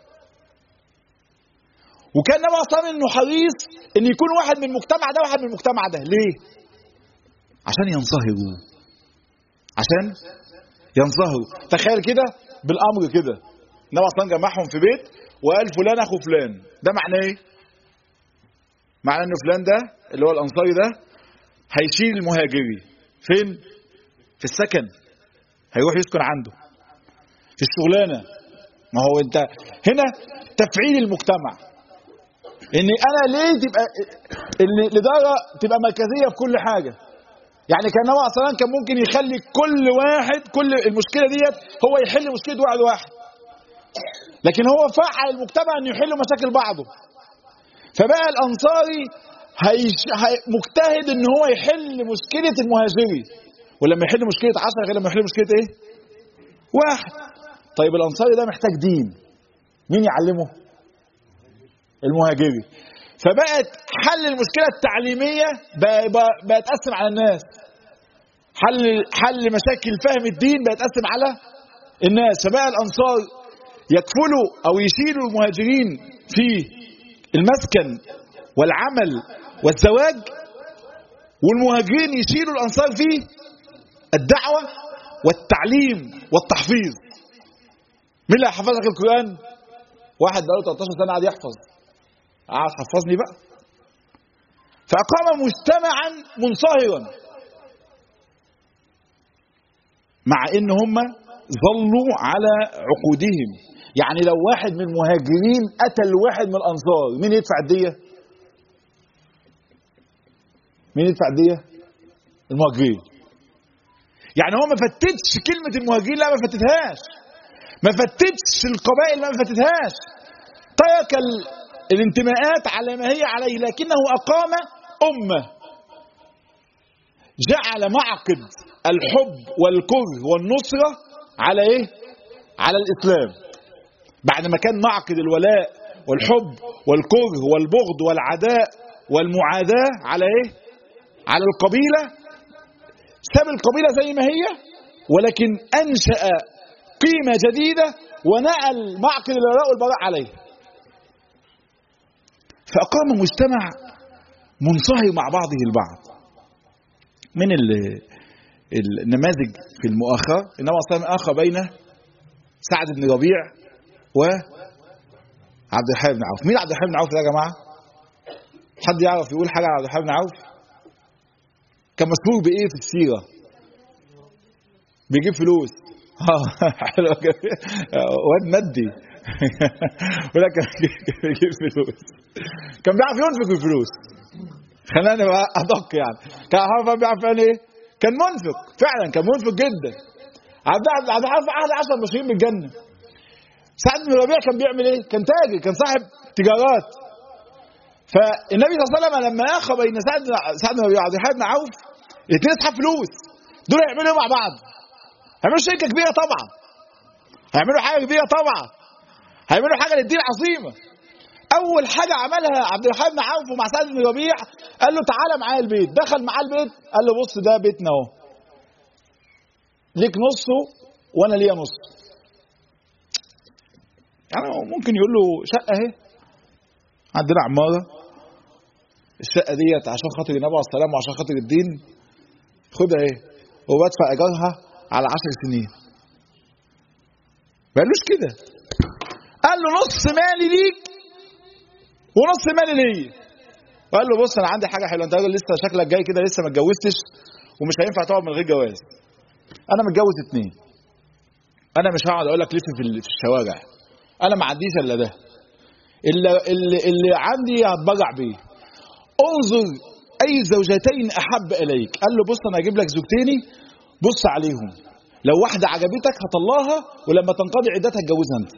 وكان النبي صلى الله عليه وسلم انه حريص ان يكون واحد من المجتمع ده وواحد من المجتمع ده ليه عشان ينصهروا عشان ينصهروا تخيل كده بالامر كده النبي صلى الله عليه وسلم جمعهم في بيت وقال فلان اخو فلان ده معناه ايه معناه ان فلان ده اللي هو الانصاري ده هيشيل المهاجري فين في السكن هيروح يسكن عنده في الشغلانه ما هو انت هنا تفعيل المجتمع ان انا ليه تبقى ان الاداره تبقى مركزيه في كل حاجه يعني كان النبي صلى الله عليه وسلم كان ممكن يخلي كل واحد كل المشكله ديت هو يحل مشكله واحد واحد لكن هو فعل المجتمع انه يحل مشاكل بعضه فبقى الانصاري هيش... هي... مجتهد ان هو يحل مشكله المهاجري ولما يحل مشكله 10 غير لما يحل مشكله ايه؟ واحد طيب الانصاري ده محتاج دين مين يعلمه؟ المهاجري فبقت حل المشكله التعليميه بقى, بقى, بقى يتقسم على الناس حل حل مشاكل فهم الدين بقى يتقسم على الناس فبقى الانصار يكفلوا او يشيلوا المهاجرين في المسكن والعمل والزواج والمهاجرين يشيلوا الانصار في الدعوه والتعليم والتحفيظ مين اللي هيحفظك القران واحد بقاله 13 سنه قاعد يحفظ قاعد حفظني بقى فاقام مجتمعا منصهرا مع ان هم ظلوا على عقودهم يعني لو واحد من المهاجرين قتل واحد من الانصار مين يدفع الديه مين يدفع الديه المهاجرين يعني هو ما فتتش كلمه المهاجرين لا ما فتتهاش ما فتتش القبائل ما فتتهاش ترك ال- الانتماءات على ما هي عليه لكنه اقام امه جعل معقد الحب والكره والنصرة على ايه على الاسلام بعد ما كان معقد الولاء والحب والكره والبغض والعداء والمعاداة على ايه على القبيلة ساب القبيلة زي ما هي ولكن انشأ قيمة جديدة ونقل معقد الولاء والبراء عليه فأقام مجتمع منصهر مع بعضه البعض من النماذج في المؤاخاة إنما صلى آخى بين سعد بن ربيع و عبد الحليم بن عوف مين عبد الحليم بن عوف ده يا جماعة حد يعرف يقول حاجة على عبد الحليم بن عوف كان مشهور بإيه في السيرة بيجيب فلوس حلو واد مادي ولكن بيجيب فلوس كان بيعرف ينفق الفلوس خلينا نبقى ادق يعني كان عارف بيعرف يعني ايه كان منفق فعلا كان منفق جدا عبد عبد الحليم احد عشر مبشرين بالجنه سعد بن ربيع كان بيعمل ايه كان تاجر كان صاحب تجارات فالنبي صلى الله عليه وسلم لما اخى بين سعد سعد بن ربيع وعبد الحليم بن عوف الاثنين اصحاب فلوس دول هيعملوا ايه مع بعض هيعملوا شركه كبيره طبعا هيعملوا حاجه كبيره طبعا هيعملوا حاجه للدين عظيمه اول حاجه عملها عبد الرحمن بن عوف ومع سعد بن ربيع قال له تعالى معايا البيت دخل معاه البيت قال له بص ده بيتنا اهو ليك نصه وانا ليا نص يعني ممكن يقول له شقه اهي عندنا عماره الشقه ديت عشان خاطر النبي عليه السلام وعشان خاطر الدين خدها اهي وبدفع ايجارها على عشر سنين ما قالوش كده قال له نص مالي ليك ونص مالي ليا وقال له بص انا عندي حاجه حلوه انت راجل لسه شكلك جاي كده لسه ما اتجوزتش ومش هينفع تقعد من غير جواز انا متجوز اتنين انا مش هقعد اقول لك لف في الشوارع انا ما عنديش الا ده اللي, اللي, اللي عندي هتبرع بيه انظر اي زوجتين احب اليك قال له بص انا هجيب لك زوجتيني بص عليهم لو واحده عجبتك هطلعها ولما تنقضي عدتها اتجوزها انت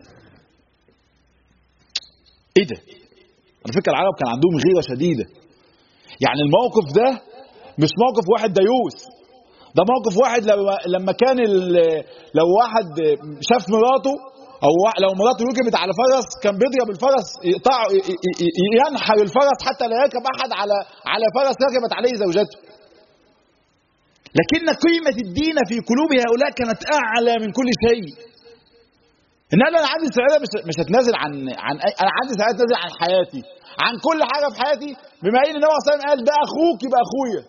ايه ده على فكره العرب كان عندهم غيره شديده يعني الموقف ده مش موقف واحد ديوس ده موقف واحد لما لما كان لو واحد شاف مراته او لو مراته ركبت على فرس كان بيضرب الفرس يقطع ينحر الفرس حتى لا يركب احد على على فرس ركبت عليه زوجته لكن قيمة الدين في قلوب هؤلاء كانت أعلى من كل شيء إن أنا عندي سعادة مش مش هتنازل عن عن أي أنا عندي سعادة تنازل عن حياتي عن كل حاجة في حياتي بما إن النبي صلى الله عليه وسلم قال ده أخوك يبقى أخويا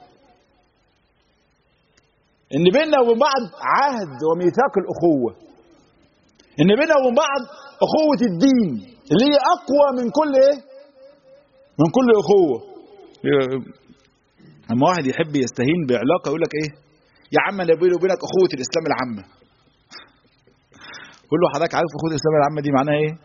إن بيننا وبين بعض عهد وميثاق الأخوة إن بيننا وبين بعض أخوة الدين اللي هي أقوى من كل إيه؟ من كل أخوة اما واحد يحب يستهين بعلاقه يقول لك ايه يا عم انا بيني وبينك اخوه الاسلام العامه قول له حضرتك عارف اخوه الاسلام العامه دي معناها ايه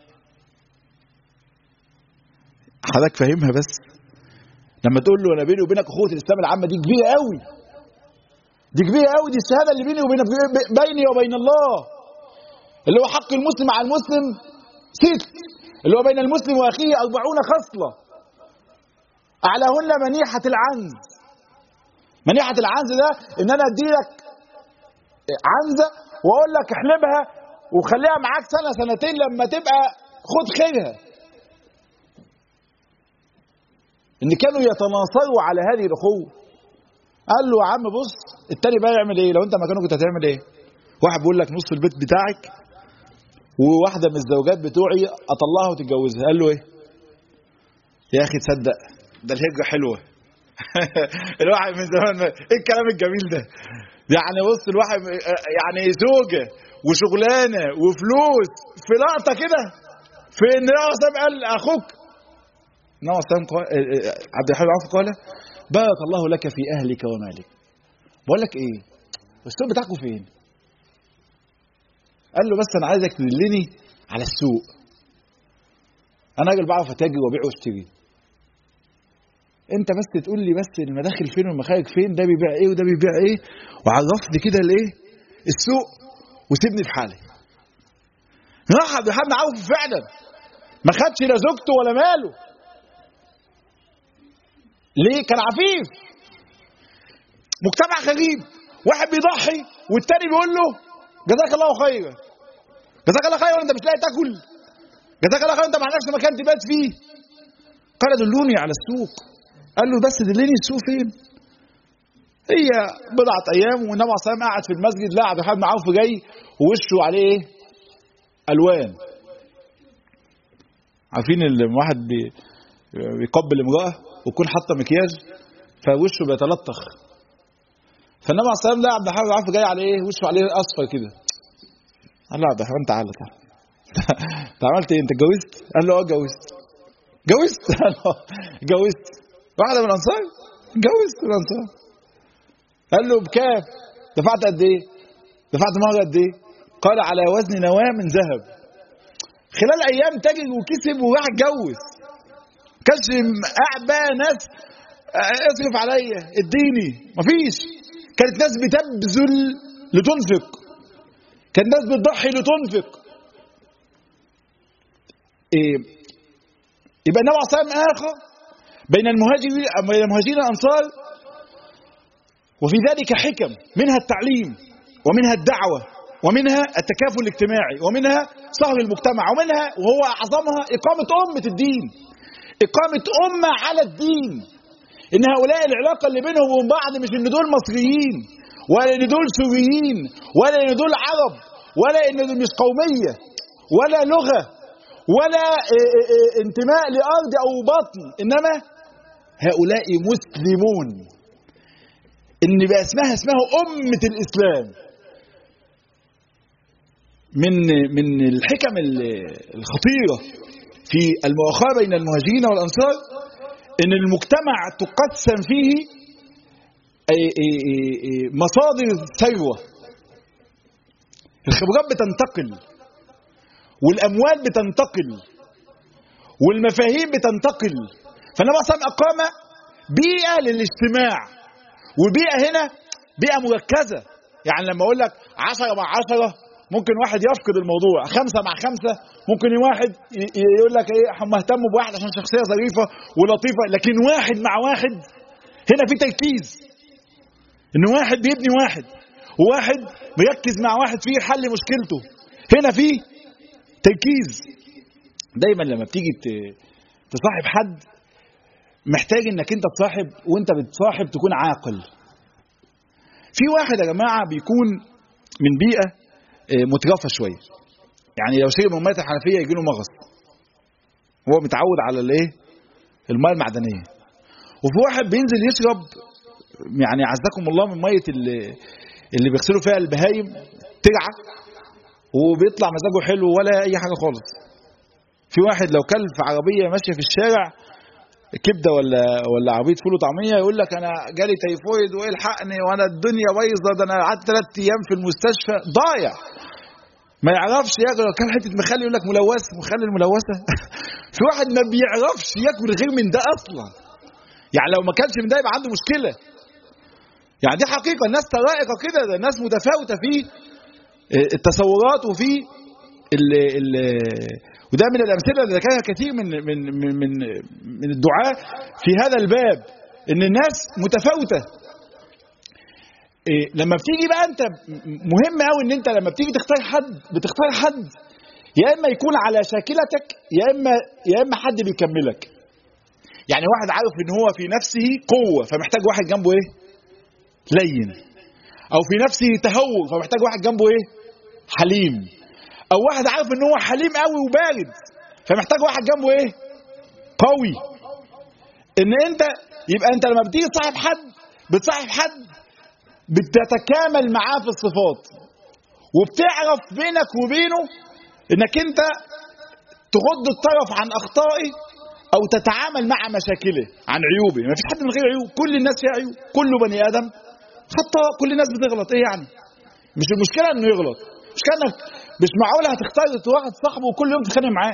حضرتك فاهمها بس لما تقول له انا بيني وبينك اخوه الاسلام العامه دي كبيره قوي دي كبيره قوي دي الشهاده اللي بيني وبين بيني وبين الله اللي هو حق المسلم على المسلم ست اللي هو بين المسلم واخيه أربعون خصله اعلاهن منيحه العنز منيحة العنز ده ان انا اديلك عنزة واقول لك احلبها وخليها معاك سنة سنتين لما تبقى خد خيرها ان كانوا يتناصروا على هذه الاخوة قال له يا عم بص التاني بقى يعمل ايه لو انت مكانه كنت هتعمل ايه واحد بيقول لك نص البيت بتاعك وواحده من الزوجات بتوعي اطلعها وتتجوزها قال له ايه يا اخي تصدق ده الهجره حلوه الواحد من زمان ايه الكلام الجميل ده يعني بص الواحد يعني زوجه وشغلانه وفلوس في لقطه كده في ان النبي قال اخوك النبي صلى قال عبد الحليم عوف قال بارك الله لك في اهلك ومالك بقول لك ايه السوق بتاعكم فين قال له بس انا عايزك تدلني على السوق انا راجل بعرف اتاجر وابيع واشتري انت بس تقول لي بس المداخل فين والمخارج فين ده بيبيع ايه وده بيبيع ايه وعرفني كده الايه السوق وسيبني في حالي راح عبد الحليم عوف فعلا ما خدش لا زوجته ولا ماله ليه كان عفيف مجتمع غريب واحد بيضحي والتاني بيقول له جزاك الله خيرا جزاك الله خيرا انت مش لاقي تاكل جزاك الله خيرا انت ما عندكش مكان تبات فيه قال دلوني على السوق قال له بس دلني السوق فين هي بضعة أيام والنبي عليه الصلاة والسلام قاعد في المسجد لا عبد الرحمن بن عوف جاي ووشه عليه إيه؟ ألوان عارفين لما واحد بي بيقبل امرأة ويكون حاطة مكياج فوشه بيتلطخ فالنبي عليه الصلاة والسلام لا عبد الرحمن بن عوف جاي عليه إيه؟ وشه عليه أصفر كده قال له عبد الرحمن تعالى تعالى انت عملت ايه انت اتجوزت؟ قال له اه اتجوزت اتجوزت؟ قال له اتجوزت واحدة من الأنصار اتجوزت من الأنصار قال له بكام دفعت قد ايه دفعت مهر قد ايه قال على وزن نواه من ذهب خلال ايام تاجر وكسب وراح اتجوز كانش قاعد بقى ناس اصرف عليا اديني مفيش كانت ناس بتبذل لتنفق كانت ناس بتضحي لتنفق إيه يبقى النبي عليه الصلاه والسلام اخر بين المهاجرين بين المهاجرين الانصار وفي ذلك حكم منها التعليم ومنها الدعوة ومنها التكافل الاجتماعي ومنها صهر المجتمع ومنها وهو أعظمها إقامة أمة الدين إقامة أمة على الدين إن هؤلاء العلاقة اللي بينهم وبين بعض مش إن دول مصريين ولا إن دول سوريين ولا إن دول عرب ولا إن دول مش قومية ولا لغة ولا انتماء لأرض أو بطن إنما هؤلاء مسلمون ان بقى اسمها اسمها أمة الإسلام من من الحكم الخطيرة في المؤاخاة بين المهاجرين والأنصار ان المجتمع تقسم فيه مصادر الثروة الخبرات بتنتقل والأموال بتنتقل والمفاهيم بتنتقل فالنبي صلى الله عليه وسلم أقام بيئة للاجتماع وبيئة هنا بيئة مركزة يعني لما أقول لك عشرة مع عشرة ممكن واحد يفقد الموضوع خمسة مع خمسة ممكن واحد يقول لك ايه هم اهتموا بواحد عشان شخصية ظريفة ولطيفة لكن واحد مع واحد هنا في تركيز ان واحد بيبني واحد وواحد مركز مع واحد فيه حل مشكلته هنا في تركيز دايما لما بتيجي تصاحب حد محتاج انك انت تصاحب وانت بتصاحب تكون عاقل في واحد يا جماعه بيكون من بيئه مترفه شويه يعني لو شرب من ميه الحنفيه يجي له مغص هو متعود على الايه الميه المعدنيه وفي واحد بينزل يشرب يعني عزكم الله من ميه اللي, اللي بيغسلوا فيها البهايم ترعه وبيطلع مزاجه حلو ولا اي حاجه خالص في واحد لو كل في عربيه ماشيه في الشارع كبده ولا ولا عربيه فول وطعميه يقول لك انا جالي تيفويد والحقني وانا الدنيا بايظه ده انا قعدت ثلاث ايام في المستشفى ضايع ما يعرفش ياكل لو كان حته مخلي يقول لك ملوث مخلي الملوثه في واحد ما بيعرفش ياكل غير من ده اصلا يعني لو ما كانش من ده يبقى عنده مشكله يعني دي حقيقه الناس طرائقه كده ده الناس متفاوته في التصورات وفي ال ال وده من الامثله اللي ذكرها كثير من من من من, من الدعاء في هذا الباب ان الناس متفاوته إيه لما بتيجي بقى انت مهم قوي ان انت لما بتيجي تختار حد بتختار حد يا اما يكون على شاكلتك يا اما يا اما حد بيكملك يعني واحد عارف ان هو في نفسه قوه فمحتاج واحد جنبه ايه لين او في نفسه تهور فمحتاج واحد جنبه ايه حليم او واحد عارف ان هو حليم قوي وبارد فمحتاج واحد جنبه ايه قوي ان انت يبقى انت لما بتيجي تصاحب حد بتصاحب حد بتتكامل معاه في الصفات وبتعرف بينك وبينه انك انت تغض الطرف عن اخطائه او تتعامل مع مشاكله عن عيوبه ما فيش حد من غير عيوب كل الناس فيها عيوب كل بني ادم خطاء كل الناس بتغلط ايه يعني مش المشكله انه يغلط مش كانك مش معقوله هتختار واحد صاحبه وكل يوم تتخانق معاه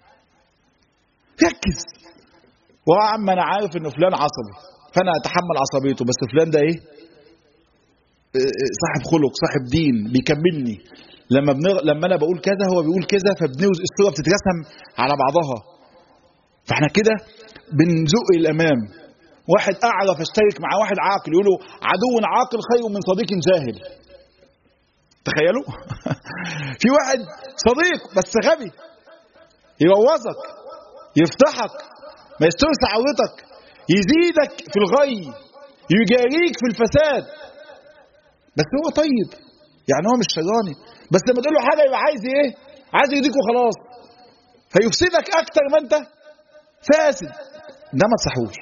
ركز ويا عم انا عارف ان فلان عصبي فانا اتحمل عصبيته بس فلان ده ايه صاحب خلق صاحب دين بيكملني لما بنغ... لما انا بقول كذا هو بيقول كذا فبنوز الصوره بتترسم على بعضها فاحنا كده بنزق الامام واحد اعرف اشترك مع واحد عاقل يقولوا عدو عاقل خير من صديق جاهل تخيلوا في واحد صديق بس غبي يبوظك يفتحك ما يسترس عورتك يزيدك في الغي يجاريك في الفساد بس هو طيب يعني هو مش شراني بس لما تقول له حاجه يبقى عايز ايه عايز يديك وخلاص فيفسدك اكتر ما انت فاسد ده ما تصحوش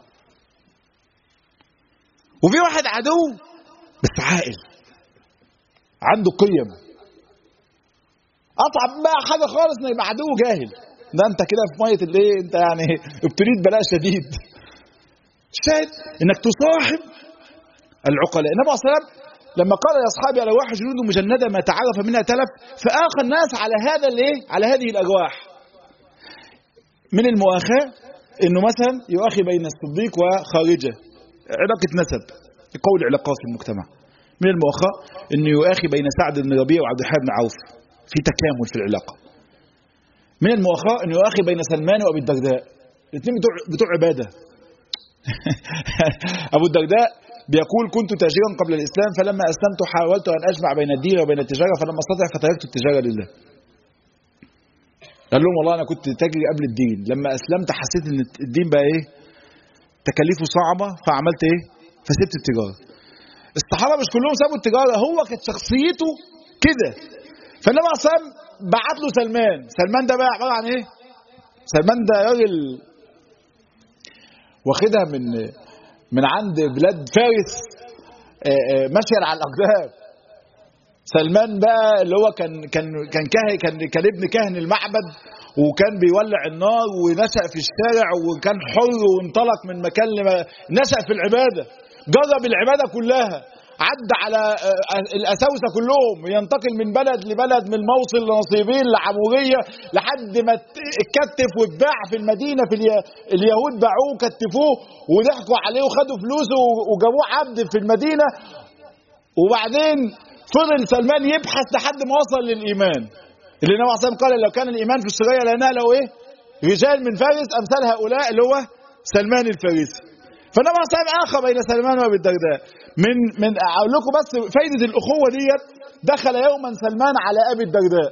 وفي واحد عدو بس عاقل عنده قيم اصعب بقى حاجه خالص انه يبقى عدو جاهل ده انت كده في ميه الايه انت يعني ابتليت بلاء شديد الشاهد انك تصاحب العقلاء النبي صلى الله عليه وسلم لما قال يا اصحابي على واحد جنود مجنده ما تعرف منها تلف فاخى الناس على هذا الايه على هذه الارواح من المؤاخاه انه مثلا يؤاخي بين الصديق وخارجه علاقه نسب قول علاقات في المجتمع من المؤاخاه انه يؤاخي بين سعد بن ربيع وعبد الرحمن بن عوف في تكامل في العلاقه من المؤاخاه انه يؤاخي بين سلمان وابي الدرداء الاثنين بتوع بتوع عباده ابو الدرداء بيقول كنت تاجرا قبل الاسلام فلما اسلمت حاولت ان اجمع بين الدين وبين التجاره فلم استطع فتركت التجاره لله قال لهم والله انا كنت تاجر قبل الدين لما اسلمت حسيت ان الدين بقى ايه تكاليفه صعبه فعملت ايه فسبت التجاره الصحابه مش كلهم سابوا التجاره هو كانت شخصيته كده فالنبي عليه الصلاه بعت له سلمان سلمان ده بقى عباره عن ايه سلمان ده راجل واخدها من من عند بلاد فارس ماشيا على الاقدام سلمان بقى اللي هو كان كان كان كاهن كان كان ابن كاهن المعبد وكان بيولع النار ونشأ في الشارع وكان حر وانطلق من مكان لما نشأ في العباده جرب العباده كلها عدى على الاساوسه كلهم ينتقل من بلد لبلد من موصل لنصيبين لعموريه لحد ما اتكتف واتباع في المدينه في اليهود باعوه وكتفوه وضحكوا عليه وخدوا فلوسه وجابوه عبد في المدينه وبعدين فضل سلمان يبحث لحد ما وصل للايمان اللي النبي عليه قال لو كان الايمان في السريه لناله ايه؟ رجال من فارس امثال هؤلاء اللي هو سلمان الفارسي فالنبي عليه الصلاه اخى بين سلمان وابي الدرداء من من اقول لكم بس فايده الاخوه ديت دخل يوما سلمان على ابي الدرداء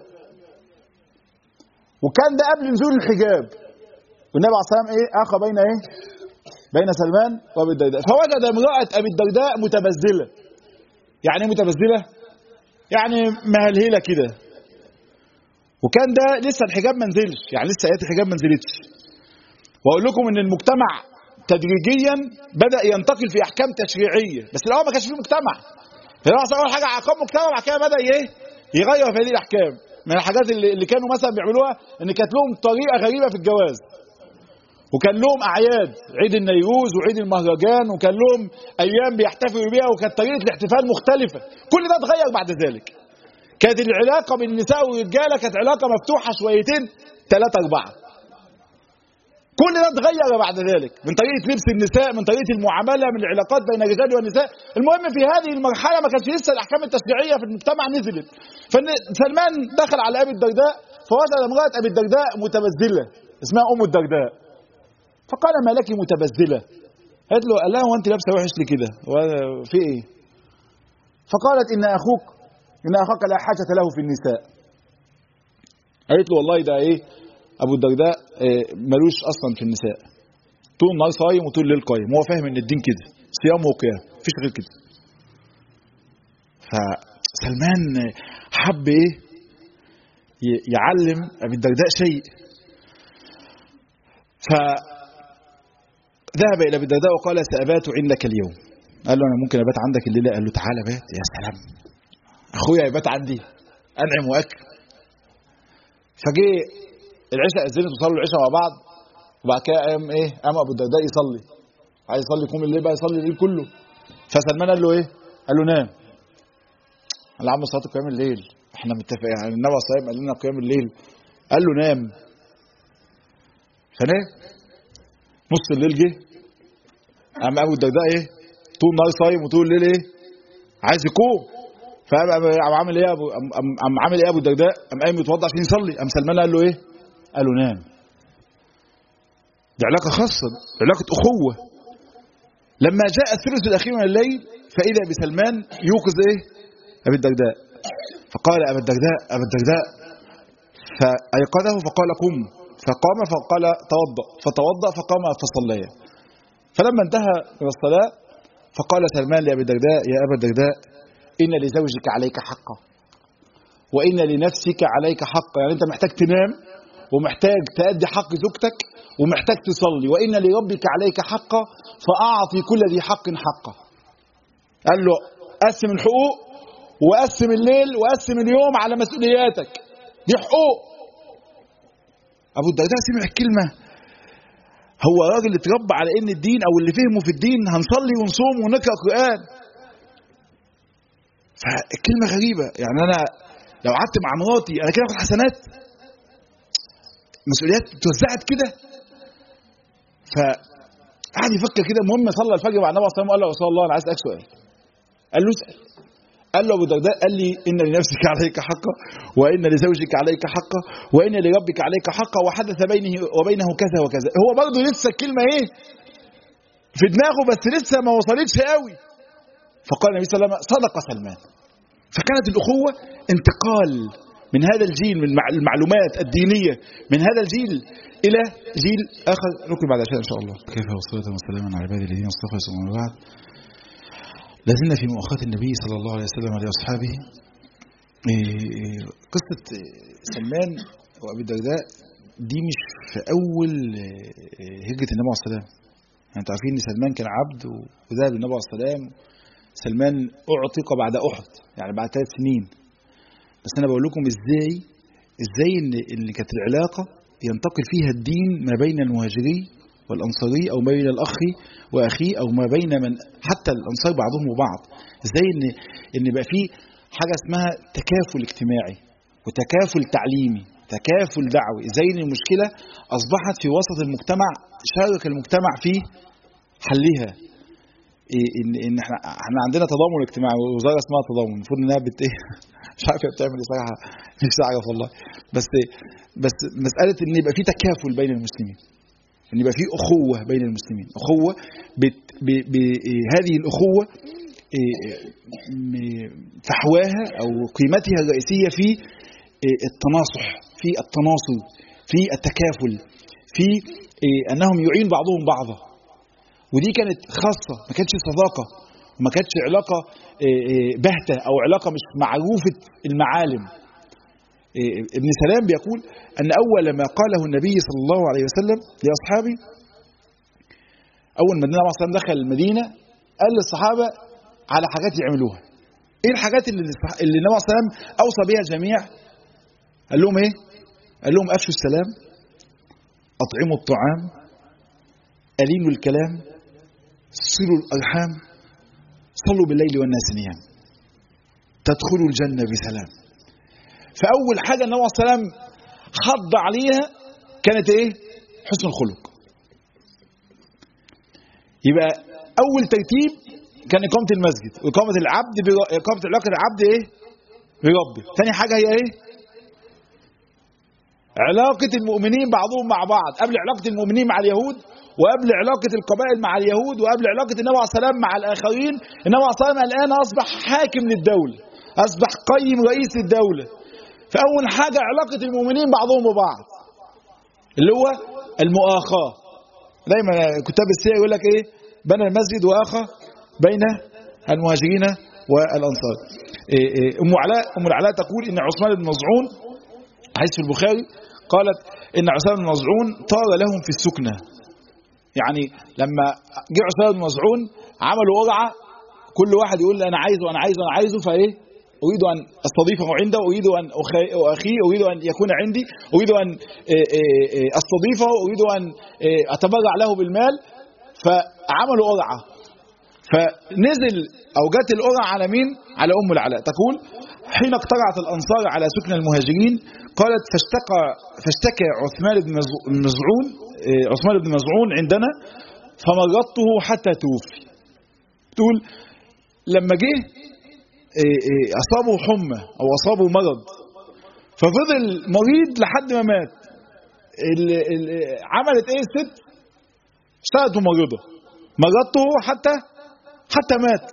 وكان ده قبل نزول الحجاب والنبي عليه الصلاه ايه اخى بين ايه بين سلمان وابي الدرداء فوجد امراه ابي الدرداء متبذله يعني ايه متبذله يعني مهلهله كده وكان ده لسه الحجاب ما نزلش يعني لسه ايات الحجاب ما نزلتش واقول لكم ان المجتمع تدريجيا بدا ينتقل في احكام تشريعيه بس الاول ما كانش فيه مجتمع فالله اول حاجه عقاب مجتمع بعد كده بدا ايه يغير في هذه الاحكام من الحاجات اللي, اللي كانوا مثلا بيعملوها ان كانت لهم طريقه غريبه في الجواز وكان لهم اعياد عيد النيروز وعيد المهرجان وكان لهم ايام بيحتفلوا بيها وكانت طريقه الاحتفال مختلفه كل ده اتغير بعد ذلك كانت العلاقه بين النساء والرجاله كانت علاقه مفتوحه شويتين ثلاثه اربعه كل ده اتغير بعد ذلك من طريقه لبس النساء من طريقه المعامله من العلاقات بين الرجال والنساء المهم في هذه المرحله ما كانش لسه الاحكام التشريعيه في المجتمع نزلت فسلمان دخل على ابي الدرداء فوجد امراه ابي الدرداء متبذله اسمها ام الدرداء فقال ما لك متبذله قالت له قال لها هو انت لابسه وحش ليه كده في ايه فقالت ان اخوك ان اخاك لا حاجه له في النساء قالت له والله ده ايه ابو الدرداء ملوش اصلا في النساء طول النهار صايم وطول الليل قايم هو فاهم ان الدين كده صيام وقيام مفيش غير كده فسلمان حب ايه يعلم ابي الدرداء شيء فذهب الى ابي الدرداء وقال سابات عندك اليوم قال له انا ممكن ابات عندك الليله قال له تعالى بات يا سلام اخويا يبات عندي انعم واكرم فجه العشاء اذنت وصلوا العشاء مع بعض وبعد كده قام ايه قام ابو الدرداء يصلي عايز يصلي يقوم الليل بقى يصلي الليل كله فسلمان قال له ايه قال له نام قال له يا عم صلاه قيام الليل احنا متفقين يعني النبي صلى الله عليه وسلم قال لنا قيام الليل قال له نام فنام نص الليل جه قام ابو الدرداء ايه طول النهار صايم وطول الليل ايه عايز يقوم فقام عامل ايه ابو قام عامل ايه ابو الدرداء قام قايم يتوضا عشان يصلي قام سلمان قال له ايه قال له نام دي علاقه خاصه علاقه اخوه لما جاء الثلث الأخير من الليل فإذا بسلمان يوقظ إيه أبي الدرداء فقال أبا الدرداء أبا الدرداء فأيقظه فقال قم فقام فقال توضأ فتوضأ فقام فصليا فلما انتهى من الصلاة فقال سلمان لأبي الدرداء يا أبا الدرداء إن لزوجك عليك حقا وإن لنفسك عليك حقا يعني أنت محتاج تنام ومحتاج تأدي حق زوجتك ومحتاج تصلي وإن لربك عليك حقا فأعطي كل ذي حق حقه قال له قسم الحقوق وقسم الليل وقسم اليوم على مسؤولياتك دي حقوق أبو الدرداء سمع الكلمة هو راجل اتربى على ان الدين او اللي فهمه في الدين هنصلي ونصوم ونقرا قران فالكلمه غريبه يعني انا لو قعدت مع مراتي انا كده اخد حسنات مسؤوليات اتوزعت كده فقعد يفكر كده المهم صلى الفجر مع النبي صلى الله عليه وسلم وقال له يا رسول الله انا عايز اسالك سؤال قال له اسال قال له ابو الدرداء قال لي ان لنفسك عليك حقا وان لزوجك عليك حقا وان لربك عليك حقا وحدث بينه وبينه كذا وكذا هو برضه لسه الكلمه ايه في دماغه بس لسه ما وصلتش قوي فقال النبي صلى الله عليه وسلم صدق سلمان فكانت الاخوه انتقال من هذا الجيل من المعلومات الدينيه من هذا الجيل الى جيل اخر نكمل بعد عشان ان شاء الله كيف والصلاة والسلام على عباد الذين اصطفى ثم بعد لازلنا في مؤاخاة النبي صلى الله عليه وسلم لأصحابه إيه، قصة سلمان وأبي الدرداء دي مش في أول إيه، هجرة النبي عليه السلام يعني انتوا عارفين ان سلمان كان عبد وذهب للنبي عليه السلام سلمان اعتق بعد احد يعني بعد ثلاث سنين بس انا بقول لكم ازاي ازاي ان ان كانت العلاقه ينتقل فيها الدين ما بين المهاجري والانصاري او ما بين الاخ واخيه او ما بين من حتى الانصار بعضهم وبعض ازاي ان ان يبقى في حاجه اسمها تكافل اجتماعي وتكافل تعليمي تكافل دعوي ازاي ان المشكله اصبحت في وسط المجتمع شارك المجتمع في حلها إيه ان ان احنا احنا عندنا تضامن اجتماعي وزاره اسمها تضامن المفروض انها بت ايه مش عارف هي بتعمل ايه صراحه نفسي اعرف والله بس بس مساله ان يبقى في تكافل بين المسلمين ان يبقى في اخوه بين المسلمين اخوه بت ب ب هذه الاخوه إيه، م- فحواها او قيمتها الرئيسيه في إيه، التناصح في التناصر في التكافل في إيه، انهم يعين بعضهم بعضا ودي كانت خاصه ما كانتش صداقه وما كانتش علاقه إيه، إيه، باهته او علاقه مش معروفه المعالم إيه، ابن سلام بيقول ان اول ما قاله النبي صلى الله عليه وسلم لاصحابه اول ما النبي صلى الله عليه وسلم دخل المدينه قال للصحابه على حاجات يعملوها ايه الحاجات اللي الصح- اللي النبي صلى الله عليه وسلم اوصى بها الجميع قال لهم ايه قال لهم افشوا السلام اطعموا الطعام الينوا الكلام صلوا الارحام صلوا بالليل والناس نيام تدخلوا الجنه بسلام فاول حاجه النبي صلى الله عليه وسلم حض عليها كانت ايه حسن الخلق يبقى اول ترتيب كان اقامه المسجد واقامه العبد بر- اقامه علاقه العبد ايه بربه ثاني حاجه هي ايه علاقه المؤمنين بعضهم مع بعض قبل علاقه المؤمنين مع اليهود وقبل علاقه القبائل مع اليهود وقبل علاقه النبي عليه السلام مع الاخرين النبي عليه السلام الان اصبح حاكم للدوله اصبح قيم رئيس الدوله فاول حاجه علاقه المؤمنين بعضهم ببعض اللي هو المؤاخاه دايما كتاب السير يقول لك ايه بنى المسجد واخى بين المهاجرين والانصار إيه إيه ام علاء ام العلاء تقول ان عثمان بن مظعون حديث في البخاري قالت ان عثمان بن مظعون طار لهم في السكنه يعني لما جه عثمان بن مظعون عملوا قرعه كل واحد يقول انا عايزه انا عايزه انا عايزه فايه اريد ان استضيفه عنده اريد ان أخي- اخيه اريد ان يكون عندي اريد ان إيه إيه إيه استضيفه اريد ان إيه اتبرع له بالمال فعملوا قرعه فنزل او جت القرعه على مين؟ على ام العلاء تقول حين اقترعت الانصار على سكن المهاجرين قالت فاشتكى فاشتكى عثمان بن مزع- مزعون إيه، عثمان بن مزعون عندنا فمرضته حتى توفي تقول لما جه إيه، إيه، اصابه حمى او اصابه مرض ففضل مريض لحد ما مات ال- ال- عملت ايه الست اشتغلت ممرضه مرضته حتى حتى مات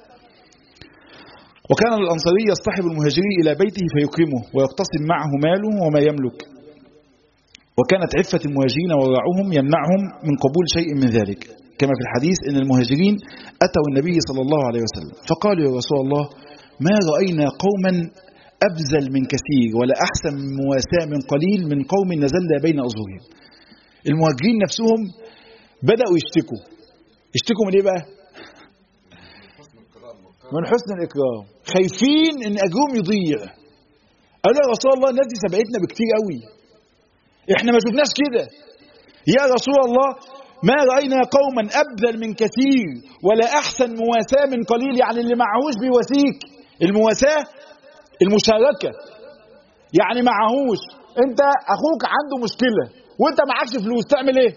وكان الأنصاري يصطحب المهاجرين إلى بيته فيكرمه ويقتسم معه ماله وما يملك وكانت عفة المهاجرين وورعهم يمنعهم من قبول شيء من ذلك كما في الحديث أن المهاجرين أتوا النبي صلى الله عليه وسلم فقالوا يا رسول الله ما رأينا قوما أبذل من كثير ولا أحسن من مواساة من قليل من قوم نزلنا بين أظهرهم المهاجرين نفسهم بدأوا يشتكوا يشتكوا من إيه بقى من حسن الإكرام خايفين إن أجرهم يضيع قالوا يا رسول الله الناس دي سبقتنا بكتير قوي إحنا ما شفناش كده يا رسول الله ما رأينا قوما أبذل من كثير ولا أحسن مواساة من قليل يعني اللي معهوش بيواسيك المواساة المشاركة يعني معهوش انت اخوك عنده مشكلة وانت معكش فلوس تعمل ايه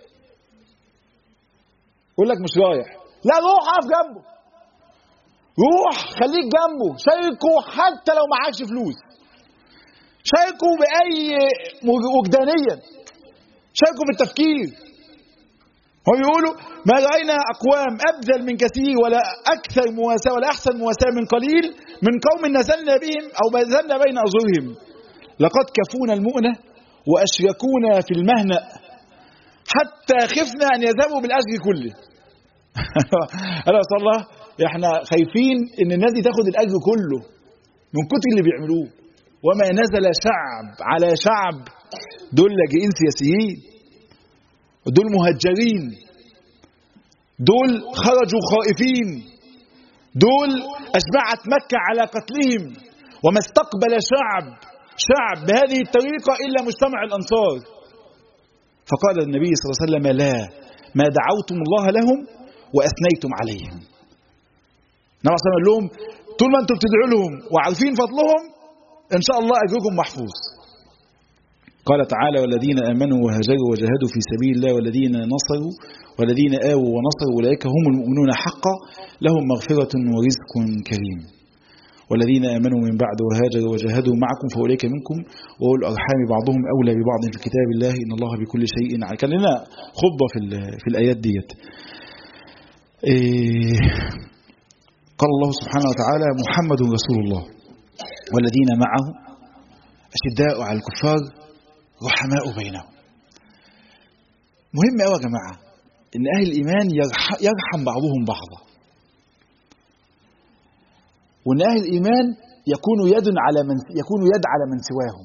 يقول لك مش رايح لا روح اقف جنبه روح خليك جنبه شاركه حتى لو معكش فلوس شاركه بأي وجدانيا شاركه في التفكير هم يقولوا ما رأينا أقوام أبذل من كثير ولا أكثر مواساة ولا أحسن مواساة من قليل من قوم نزلنا بهم أو بذلنا بين أظهرهم لقد كفونا المؤنة وأشركونا في المهنأ حتى خفنا أن يذهبوا بالأجر كله أنا صلى الله احنا خايفين ان الناس دي تاخد الاجر كله من كتر اللي بيعملوه وما نزل شعب على شعب دول لاجئين سياسيين دول مهجرين دول خرجوا خائفين دول أشبعت مكة على قتلهم وما استقبل شعب شعب بهذه الطريقة إلا مجتمع الأنصار فقال النبي صلى الله عليه وسلم لا ما دعوتم الله لهم وأثنيتم عليهم النبي صلى الله عليه وسلم قال لهم طول ما أنتم بتدعوا لهم وعارفين فضلهم إن شاء الله أجركم محفوظ قال تعالى والذين آمنوا وهاجروا وجاهدوا في سبيل الله والذين نصروا والذين آووا ونصروا أولئك هم المؤمنون حقا لهم مغفرة ورزق كريم والذين آمنوا من بعد وهاجروا وجاهدوا معكم فأولئك منكم وأولو الأرحام بعضهم أولى ببعض في كتاب الله إن الله بكل شيء عليم كان لنا خطبة في, في الآيات ديت إيه قال الله سبحانه وتعالى محمد رسول الله والذين معه أشداء على الكفار رحماء بينهم مهم قوي يا جماعة إن أهل الإيمان يرحم بعضهم بعضا وإن أهل الإيمان يكون يد على من يكون يد على من سواهم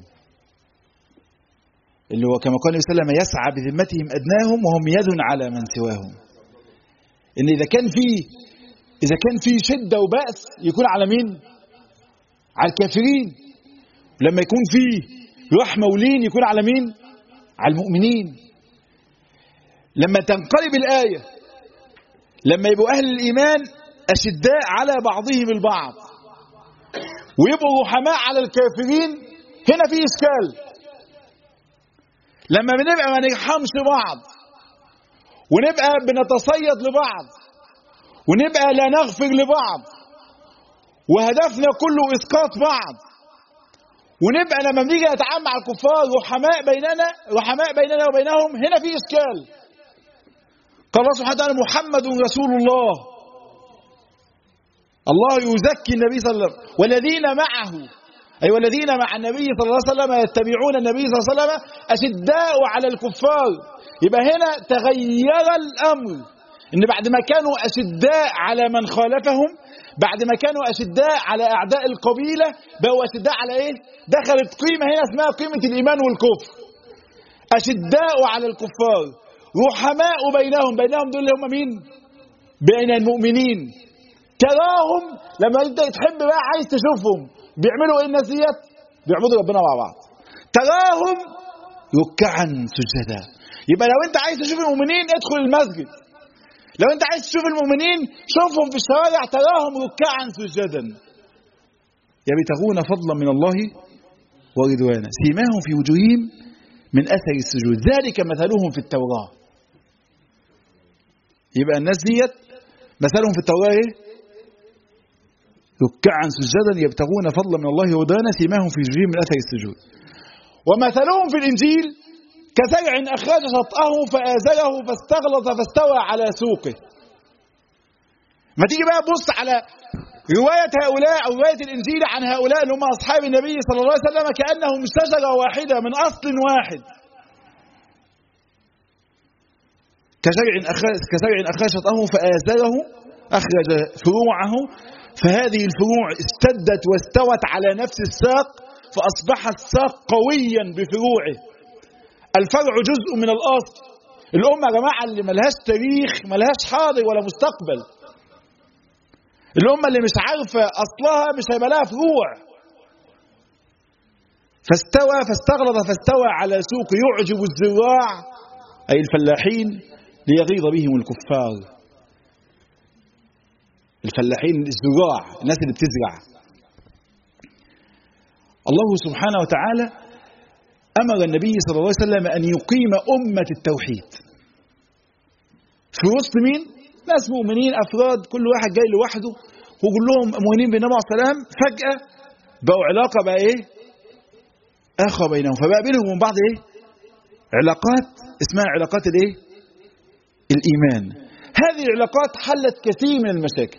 اللي هو كما قال النبي صلى الله عليه وسلم يسعى بذمتهم أدناهم وهم يد على من سواهم إن إذا كان في إذا كان في شدة وبأس يكون على مين؟ على الكافرين لما يكون في رحمة ولين يكون على مين؟ على المؤمنين لما تنقلب الآية لما يبقوا أهل الإيمان أشداء على بعضهم البعض ويبقوا رحماء على الكافرين هنا في إشكال لما بنبقى ما نرحمش بعض ونبقى بنتصيد لبعض ونبقى لا نغفر لبعض وهدفنا كله إسقاط بعض ونبقى لما بنيجي نتعامل مع الكفار رحماء بيننا رحماء بيننا وبينهم هنا في إشكال قال الله سبحانه وتعالى محمد رسول الله الله يزكي النبي صلى الله عليه وسلم والذين معه أي والذين مع النبي صلى الله عليه وسلم يتبعون النبي صلى الله عليه وسلم أشداء على الكفار يبقى هنا تغير الأمر إن بعد ما كانوا أشداء على من خالفهم بعد ما كانوا أشداء على أعداء القبيلة بقوا أشداء على إيه؟ دخلت قيمة هنا اسمها قيمة الإيمان والكفر أشداء على الكفار رحماء بينهم بينهم دول اللي هم مين؟ بين المؤمنين تراهم لما انت تحب بقى عايز تشوفهم بيعملوا ايه الناس ديت؟ بيعبدوا ربنا مع بعض تراهم ركعا سجدا يبقى لو انت عايز تشوف المؤمنين ادخل المسجد لو انت عايز تشوف المؤمنين شوفهم في الشوارع تراهم ركعا سجدا يبتغون فضلا من الله ورضوانا سيماهم في وجوههم من اثر السجود ذلك مثلهم في التوراه يبقى الناس ديت مثلهم في التوراه ايه ركعا سجدا يبتغون فضلا من الله ورضوانا سيماهم في وجوههم من اثر السجود ومثلهم في الانجيل كزرع أخرج شطأه فآزره فاستغلظ فاستوى على سوقه ما تيجي بقى تبص على رواية هؤلاء أو رواية الإنجيل عن هؤلاء اللي هم أصحاب النبي صلى الله عليه وسلم كأنهم شجرة واحدة من أصل واحد كزرع أخرج كزرع أخرج شطأه فآزره أخرج فروعه فهذه الفروع استدت واستوت على نفس الساق فأصبح الساق قويا بفروعه الفرع جزء من الأصل الأمة يا جماعة اللي ملهاش تاريخ ملهاش حاضر ولا مستقبل الأمة اللي مش عارفة أصلها مش هيبقى لها فروع فاستوى فاستغلظ فاستوى على سوق يعجب الزراع أي الفلاحين ليغيظ بهم الكفار الفلاحين الزراع الناس اللي بتزرع الله سبحانه وتعالى أمر النبي صلى الله عليه وسلم أن يقيم أمة التوحيد في وسط مين؟ ناس مؤمنين أفراد كل واحد جاي لوحده وكلهم مؤمنين بالنبي عليه السلام فجأة بقوا علاقة بقى إيه؟ أخوة بينهم فبقى بينهم وبين بعض إيه؟ علاقات اسمها علاقات الإيه؟ الإيمان هذه العلاقات حلت كثير من المشاكل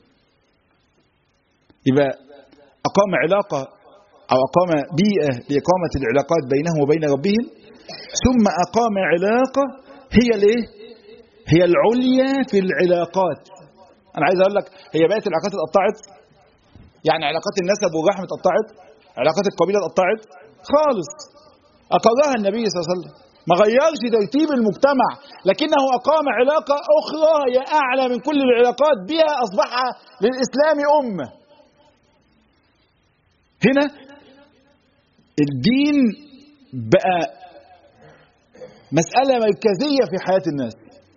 يبقى أقام علاقة أو أقام بيئة لإقامة العلاقات بينهم وبين ربهم ثم أقام علاقة هي الإيه؟ هي العليا في العلاقات أنا عايز أقول لك هي بقت العلاقات اتقطعت يعني علاقات النسب والرحم اتقطعت علاقات القبيلة اتقطعت خالص أقرها النبي صلى الله عليه وسلم ما غيرش ترتيب المجتمع لكنه أقام علاقة أخرى هي أعلى من كل العلاقات بها أصبح للإسلام أمة هنا الدين بقى مسألة مركزية في حياة الناس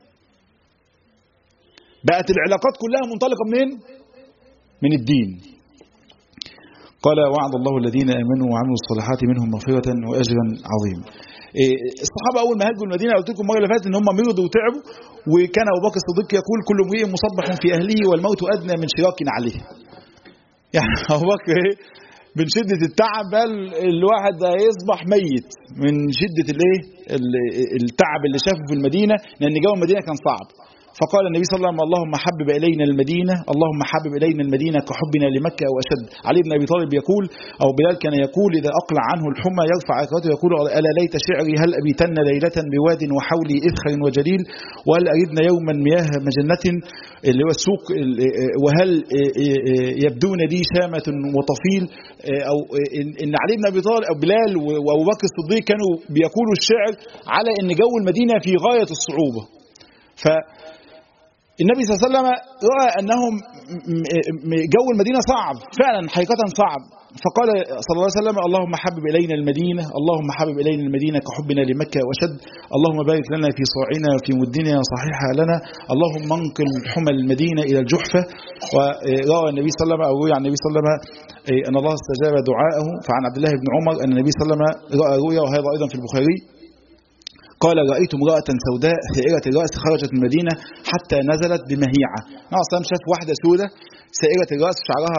بقت العلاقات كلها منطلقة منين؟ من الدين قال وعد الله الذين آمنوا وعملوا الصالحات منهم مغفرة وأجرا عظيما الصحابة أول ما هاجروا المدينة قلت لكم المرة اللي فاتت إن هم مرضوا وتعبوا وكان أبو بكر الصديق يقول كل امرئ مصبح في أهله والموت أدنى من شراك عليه يعني أبو بكر إيه من شدة التعب بل الواحد هيصبح ميت من شدة الايه التعب اللي شافه في المدينة لأن جو المدينة كان صعب فقال النبي صلى الله عليه وسلم اللهم حبب إلينا المدينة اللهم حبب إلينا المدينة كحبنا لمكة أو أشد علي بن أبي طالب يقول أو بلال كان يقول إذا أقلع عنه الحمى يرفع عكاته يقول ألا ليت شعري هل أبيتن ليلة بواد وحولي إذخر وجليل وهل أردنا يوما مياه مجنة اللي هو السوق وهل يبدون لي شامة وطفيل أو إن علي بن أبي طالب أو بلال وأبو بكر الصديق كانوا بيقولوا الشعر على إن جو المدينة في غاية الصعوبة ف النبي صلى الله عليه وسلم رأى أنهم جو المدينة صعب فعلا حقيقة صعب فقال صلى الله عليه وسلم اللهم حبب إلينا المدينة اللهم حبب إلينا المدينة كحبنا لمكة وشد اللهم بارك لنا في صاعنا وفي مدنا صحيحة لنا اللهم انقل حمى المدينة إلى الجحفة وروى النبي صلى الله عليه وسلم أو روي عن النبي صلى الله عليه وسلم أن الله استجاب دعاءه فعن عبد الله بن عمر أن النبي صلى الله عليه وسلم رأى رؤيا وهذا أيضا في البخاري قال رأيت امرأة سوداء سائرة الرأس خرجت من المدينة حتى نزلت بمهيعة نوع صلى شاف واحدة سودة سائرة الرأس شعرها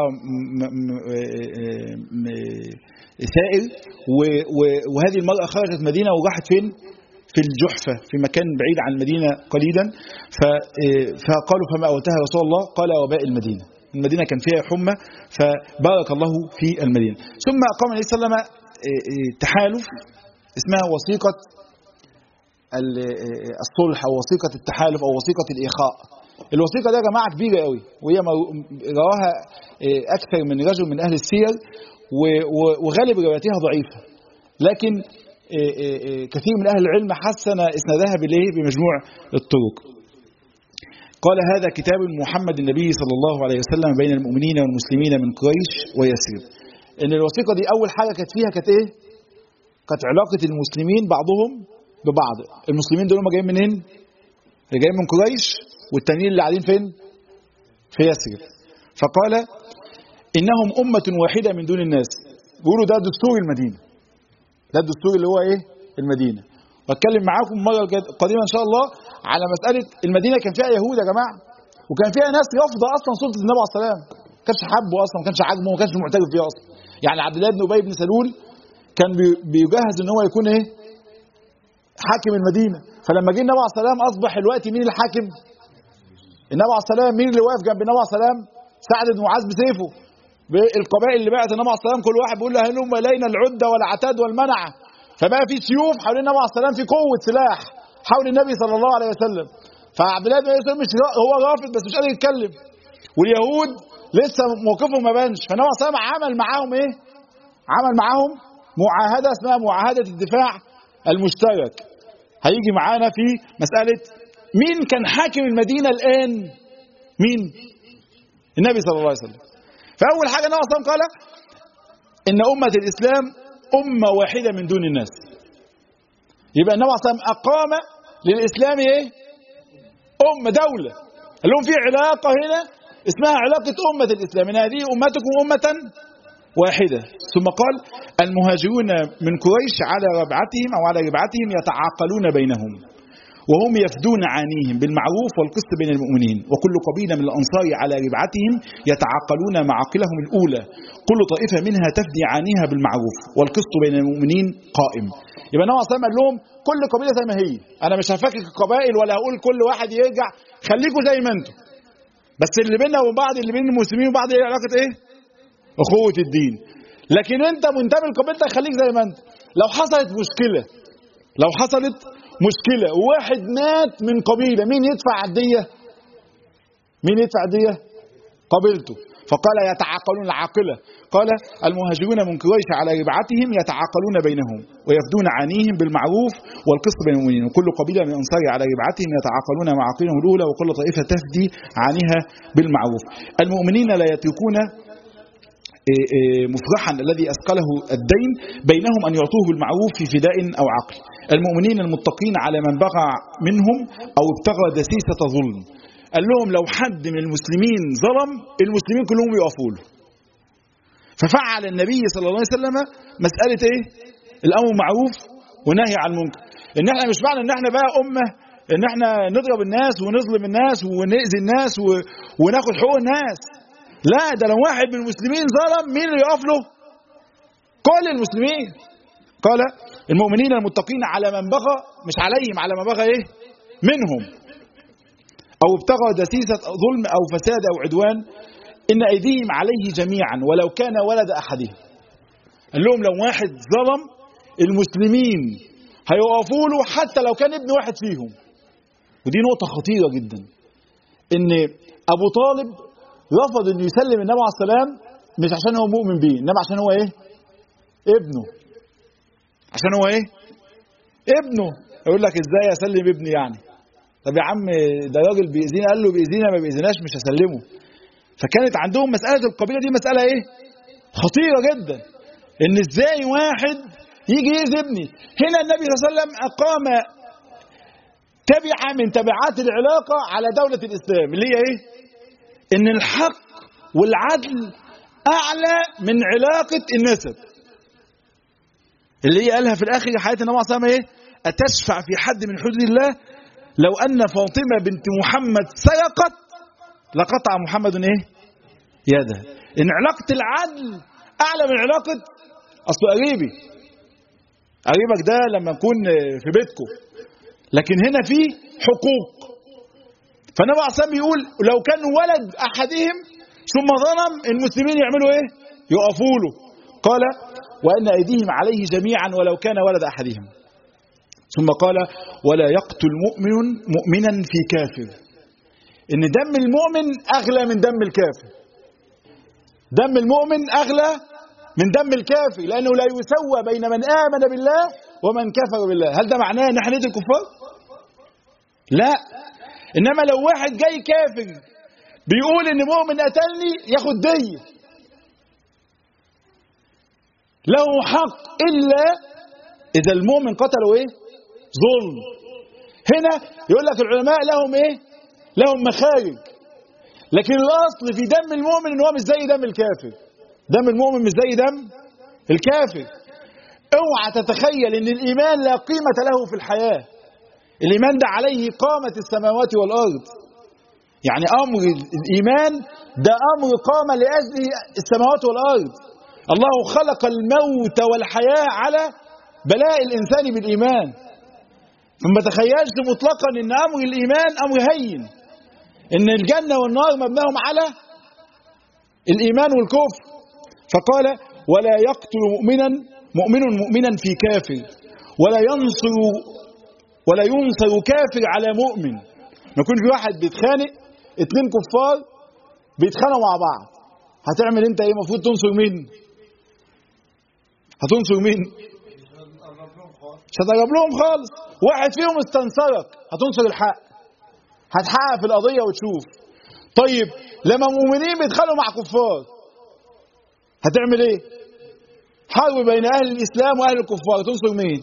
سائر وهذه المرأة خرجت المدينة وراحت فين في الجحفة في مكان بعيد عن المدينة قليلا فقالوا فما أوتها رسول الله قال وباء المدينة المدينة كان فيها حمى فبارك الله في المدينة ثم أقام النبي صلى الله عليه وسلم تحالف اسمها وثيقة الصلح او وثيقه التحالف او وثيقه الاخاء الوثيقه دي يا جماعه كبيره قوي وهي رواها اكثر من رجل من اهل السير وغالب رواياتها ضعيفه لكن كثير من اهل العلم حسن اسنادها بالايه بمجموع الطرق قال هذا كتاب محمد النبي صلى الله عليه وسلم بين المؤمنين والمسلمين من قريش ويثرب ان الوثيقه دي اول حاجه كانت فيها كانت ايه كانت علاقه المسلمين بعضهم ببعض المسلمين دول هم جايين منين اللي جايين من قريش والتانيين اللي قاعدين فين في يثرب فقال انهم امه واحده من دون الناس بيقولوا ده دستور المدينه ده الدستور اللي هو ايه المدينه واتكلم معاكم المره القادمه ان شاء الله على مساله المدينه كان فيها يهود يا جماعه وكان فيها ناس رافضه اصلا سلطه النبي عليه السلام ما كانش حبه اصلا ما كانش عاجبه ما كانش معترف بيه اصلا يعني عبد الله بن ابي بن سلول كان بيجهز ان هو يكون ايه حاكم المدينه فلما جه النبي عليه الصلاه والسلام اصبح الوقت مين الحاكم النبي عليه الصلاه والسلام مين اللي واقف جنب النبي عليه الصلاه والسلام سعد بن معاذ بسيفه القبائل اللي بعت النبي عليه الصلاه والسلام كل واحد بيقول له هلم الينا العده والعتاد والمنعه فبقى في سيوف حوالين النبي عليه الصلاه والسلام في قوه سلاح حول النبي صلى الله عليه وسلم فعبد الله بن مسعود مش هو رافض بس مش قادر يتكلم واليهود لسه موقفهم ما بانش فالنبي عليه الصلاه والسلام عمل معاهم ايه؟ عمل معاهم معاهده اسمها معاهده الدفاع المشترك هيجي معانا في مساله مين كان حاكم المدينه الان؟ مين؟ النبي صلى الله عليه وسلم فاول حاجه النبي صلى الله عليه وسلم قال ان امه الاسلام امه واحده من دون الناس يبقى النبي صلى الله عليه وسلم اقام للاسلام ايه؟ امه دوله قال لهم في علاقه هنا اسمها علاقه امه الاسلام ان هذه امتكم امه واحده ثم قال المهاجرون من قريش على ربعتهم او على ربعتهم يتعاقلون بينهم وهم يفدون عانيهم بالمعروف والقسط بين المؤمنين وكل قبيلة من الأنصار على ربعتهم يتعاقلون معاقلهم الأولى كل طائفة منها تفدي عانيها بالمعروف والقسط بين المؤمنين قائم يبقى النبي صلى قال لهم كل قبيلة زي ما هي أنا مش هفكك القبائل ولا هقول كل واحد يرجع خليكم زي ما انتم بس اللي بيننا وبين بعض اللي بين المسلمين وبعض ايه علاقة ايه؟ أخوة الدين لكن انت منتمي لقبيلتك خليك زي ما انت لو حصلت مشكلة لو حصلت مشكلة واحد مات من قبيلة مين يدفع الدية مين يدفع الدية قبيلته فقال يتعاقلون العاقلة قال المهاجرون من قريش على ربعتهم يتعاقلون بينهم ويفدون عانيهم بالمعروف والقسط بين المؤمنين وكل قبيلة من الأنصار على ربعتهم يتعاقلون مع عقيلهم الأولى وكل طائفة تفدي عنها بالمعروف المؤمنين لا يتركون مفرحا الذي أثقله الدين بينهم أن يعطوه بالمعروف في فداء أو عقل المؤمنين المتقين على من بغى منهم أو ابتغى دسيسة ظلم قال لهم لو حد من المسلمين ظلم المسلمين كلهم يقفوا له ففعل النبي صلى الله عليه وسلم مسألة ايه الأمر معروف ونهي عن المنكر ان احنا مش معنى ان احنا بقى أمة ان احنا نضرب الناس ونظلم الناس ونأذي الناس و... وناخد حقوق الناس لا ده لو واحد من المسلمين ظلم مين اللي يقف له كل المسلمين قال المؤمنين المتقين على من بغى مش عليهم على من بغى ايه منهم او ابتغى دسيسة ظلم او فساد او عدوان ان ايديهم عليه جميعا ولو كان ولد احدهم قال لهم لو واحد ظلم المسلمين هيوقفوا له حتى لو كان ابن واحد فيهم ودي نقطة خطيرة جدا ان ابو طالب رفض انه يسلم النبي عليه السلام مش عشان هو مؤمن بيه انما عشان هو ايه ابنه عشان هو ايه ابنه يقول لك ازاي اسلم ابني يعني طب يا عم ده راجل بيأذينا قال له بيأذينا ما بيأذيناش مش هسلمه فكانت عندهم مسألة القبيلة دي مسألة ايه خطيرة جدا ان ازاي واحد يجي يأذي ابني هنا النبي صلى الله عليه وسلم اقام تبعة من تبعات العلاقة على دولة الاسلام اللي هي ايه ان الحق والعدل اعلى من علاقة النسب اللي هي قالها في الاخر حياة النبي صلى الله عليه وسلم ايه اتشفع في حد من حدود الله لو ان فاطمة بنت محمد سرقت لقطع محمد ايه يده ان علاقة العدل اعلى من علاقة اصل قريبي قريبك ده لما نكون في بيتكم لكن هنا في حقوق فالنبي عليه الصلاه بيقول لو كان ولد احدهم ثم ظلم المسلمين يعملوا ايه يقفوا له قال وان ايديهم عليه جميعا ولو كان ولد احدهم ثم قال ولا يقتل مؤمن مؤمنا في كافر ان دم المؤمن اغلى من دم الكافر دم المؤمن اغلى من دم الكافر لانه لا يسوى بين من امن بالله ومن كفر بالله هل ده معناه ان احنا ندي الكفار لا انما لو واحد جاي كافر بيقول ان مؤمن قتلني ياخد دية له حق الا اذا المؤمن قتله ايه ظلم هنا يقول لك العلماء لهم ايه لهم مخارج لكن الاصل في دم المؤمن ان هو مش زي دم الكافر دم المؤمن مش زي دم الكافر اوعى تتخيل ان الايمان لا قيمة له في الحياة الايمان ده عليه قامة السماوات والارض يعني امر الايمان ده امر قام لاجله السماوات والارض الله خلق الموت والحياة على بلاء الانسان بالايمان فما تخيلش مطلقا ان امر الايمان امر هين ان الجنه والنار مبناهم على الايمان والكفر فقال ولا يقتل مؤمنا مؤمن مؤمنا في كافر ولا ينصر ولا ينصر كافر على مؤمن ما يكون في واحد بيتخانق اتنين كفار بيتخانقوا مع بعض هتعمل انت ايه المفروض تنصر مين هتنصر مين مش هتقرب لهم خالص واحد فيهم استنصرك هتنصر الحق هتحقق في القضيه وتشوف طيب لما مؤمنين بيتخانقوا مع كفار هتعمل ايه حرب بين اهل الاسلام واهل الكفار تنصر مين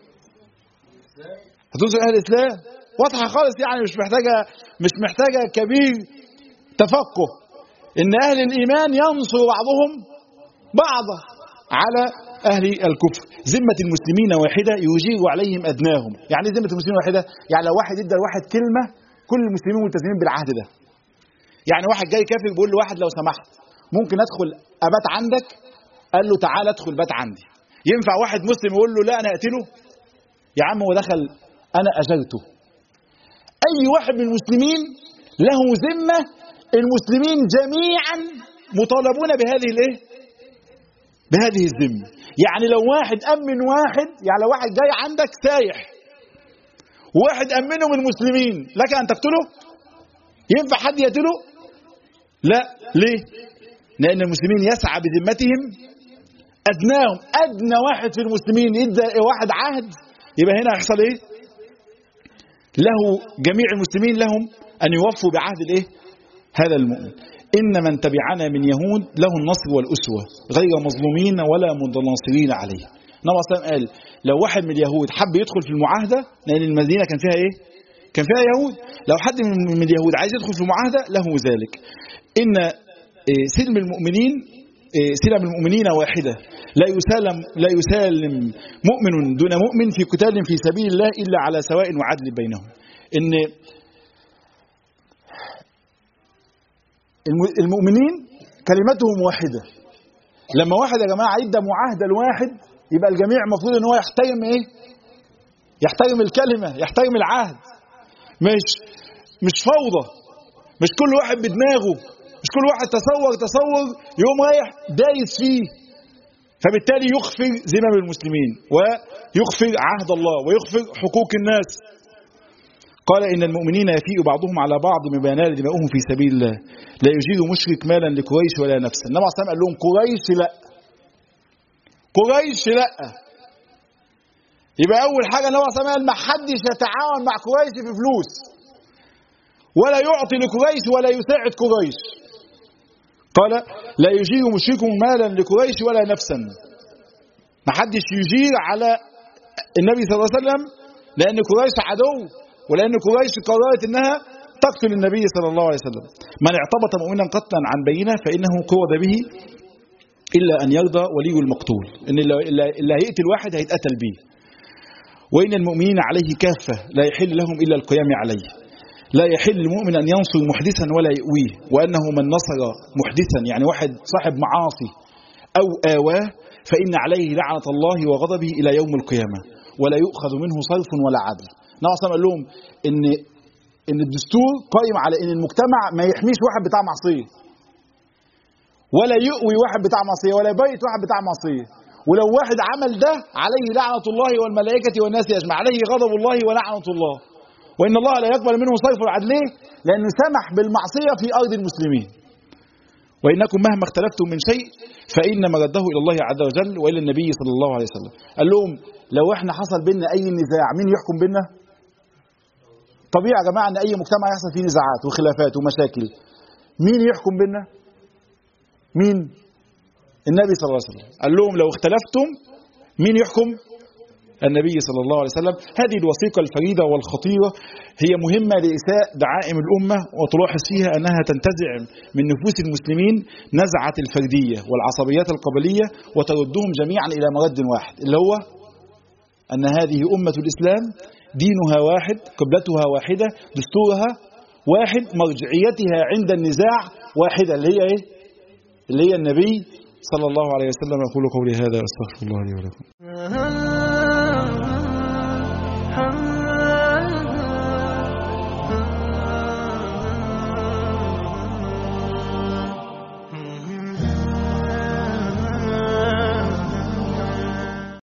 هتنصر اهل الاسلام واضحه خالص يعني مش محتاجه مش محتاجه كبير تفقه ان اهل الايمان ينصر بعضهم بعضا على اهل الكفر ذمه المسلمين واحده يجير عليهم ادناهم يعني ايه ذمه المسلمين واحده يعني لو واحد ادى لواحد كلمه كل المسلمين ملتزمين بالعهد ده يعني واحد جاي كافر بيقول لواحد لو سمحت ممكن ادخل ابات عندك قال له تعالى ادخل بات عندي ينفع واحد مسلم يقول له لا انا اقتله يا عم هو دخل انا اجرته اي واحد من المسلمين له ذمه المسلمين جميعا مطالبون بهذه الايه بهذه الذمه يعني لو واحد امن واحد يعني لو واحد جاي عندك سايح وواحد امنه من المسلمين لك ان تقتله ينفع حد يقتله لا ليه لان المسلمين يسعى بذمتهم ادناهم ادنى واحد في المسلمين يدى واحد عهد يبقى هنا هيحصل ايه له جميع المسلمين لهم ان يوفوا بعهد الايه هذا المؤمن ان من تبعنا من يهود له النصر والاسوه غير مظلومين ولا متناصرين عليه النبي صلى الله عليه وسلم قال لو واحد من اليهود حب يدخل في المعاهده لان المدينه كان فيها ايه كان فيها يهود لو حد من اليهود عايز يدخل في المعاهده له ذلك ان سلم المؤمنين سلم المؤمنين واحدة لا يسالم لا يسالم مؤمن دون مؤمن في قتال في سبيل الله إلا على سواء وعدل بينهم إن المؤمنين كلمتهم واحدة لما واحد يا جماعة يدى معاهدة لواحد يبقى الجميع المفروض ان هو يحترم ايه يحترم الكلمة يحترم العهد مش مش فوضى مش كل واحد بدماغه مش كل واحد تصور تصور يقوم رايح دايس فيه فبالتالي يخفر ذمم المسلمين ويخفر عهد الله ويخفر حقوق الناس قال إن المؤمنين يفيء بعضهم على بعض مما ينال دماؤهم في سبيل الله لا يجير مشرك مالا لقريش ولا نفسا النبي عليه الصلاة قال لهم قريش لا قريش لا يبقى أول حاجة النبي عليه الصلاة قال ما حدش يتعاون مع قريش في فلوس ولا يعطي لقريش ولا يساعد قريش قال لا يجير مشرك مالا لقريش ولا نفسا ما حدش يجير على النبي صلى الله عليه وسلم لأن قريش عدو ولأن قريش قررت أنها تقتل النبي صلى الله عليه وسلم من اعتبط مؤمنا قتلا عن بينه فإنه قوض به إلا أن يرضى ولي المقتول إن اللي هيقتل واحد هيتقتل به وإن المؤمنين عليه كافة لا يحل لهم إلا القيام عليه لا يحل المؤمن أن ينصر محدثا ولا يؤويه وأنه من نصر محدثا يعني واحد صاحب معاصي أو آواه فإن عليه لعنة الله وغضبه إلى يوم القيامة ولا يؤخذ منه صرف ولا عدل النبي صلى قال لهم إن إن الدستور قائم على إن المجتمع ما يحميش واحد بتاع معصية ولا يؤوي واحد بتاع معصية ولا يبيت واحد بتاع معصية ولو واحد عمل ده عليه لعنة الله والملائكة والناس يجمع عليه غضب الله ولعنة الله وإن الله لا يقبل منه صرف العدل ليه؟ لأنه سمح بالمعصية في أرض المسلمين وإنكم مهما اختلفتم من شيء فإن مرده إلى الله عز وجل وإلى النبي صلى الله عليه وسلم قال لهم لو احنا حصل بيننا أي نزاع مين يحكم بيننا؟ طبيعي يا جماعة أن أي مجتمع يحصل فيه نزاعات وخلافات ومشاكل مين يحكم بيننا؟ مين؟ النبي صلى الله عليه وسلم قال لهم لو اختلفتم مين يحكم؟ النبي صلى الله عليه وسلم هذه الوثيقة الفريدة والخطيرة هي مهمة لإساء دعائم الأمة وتلاحظ فيها أنها تنتزع من نفوس المسلمين نزعة الفردية والعصبيات القبلية وتردهم جميعا إلى مرد واحد اللي هو أن هذه أمة الإسلام دينها واحد قبلتها واحدة دستورها واحد مرجعيتها عند النزاع واحدة اللي هي إيه؟ اللي هي النبي صلى الله عليه وسلم أقول قولي هذا أستغفر الله لي ولكم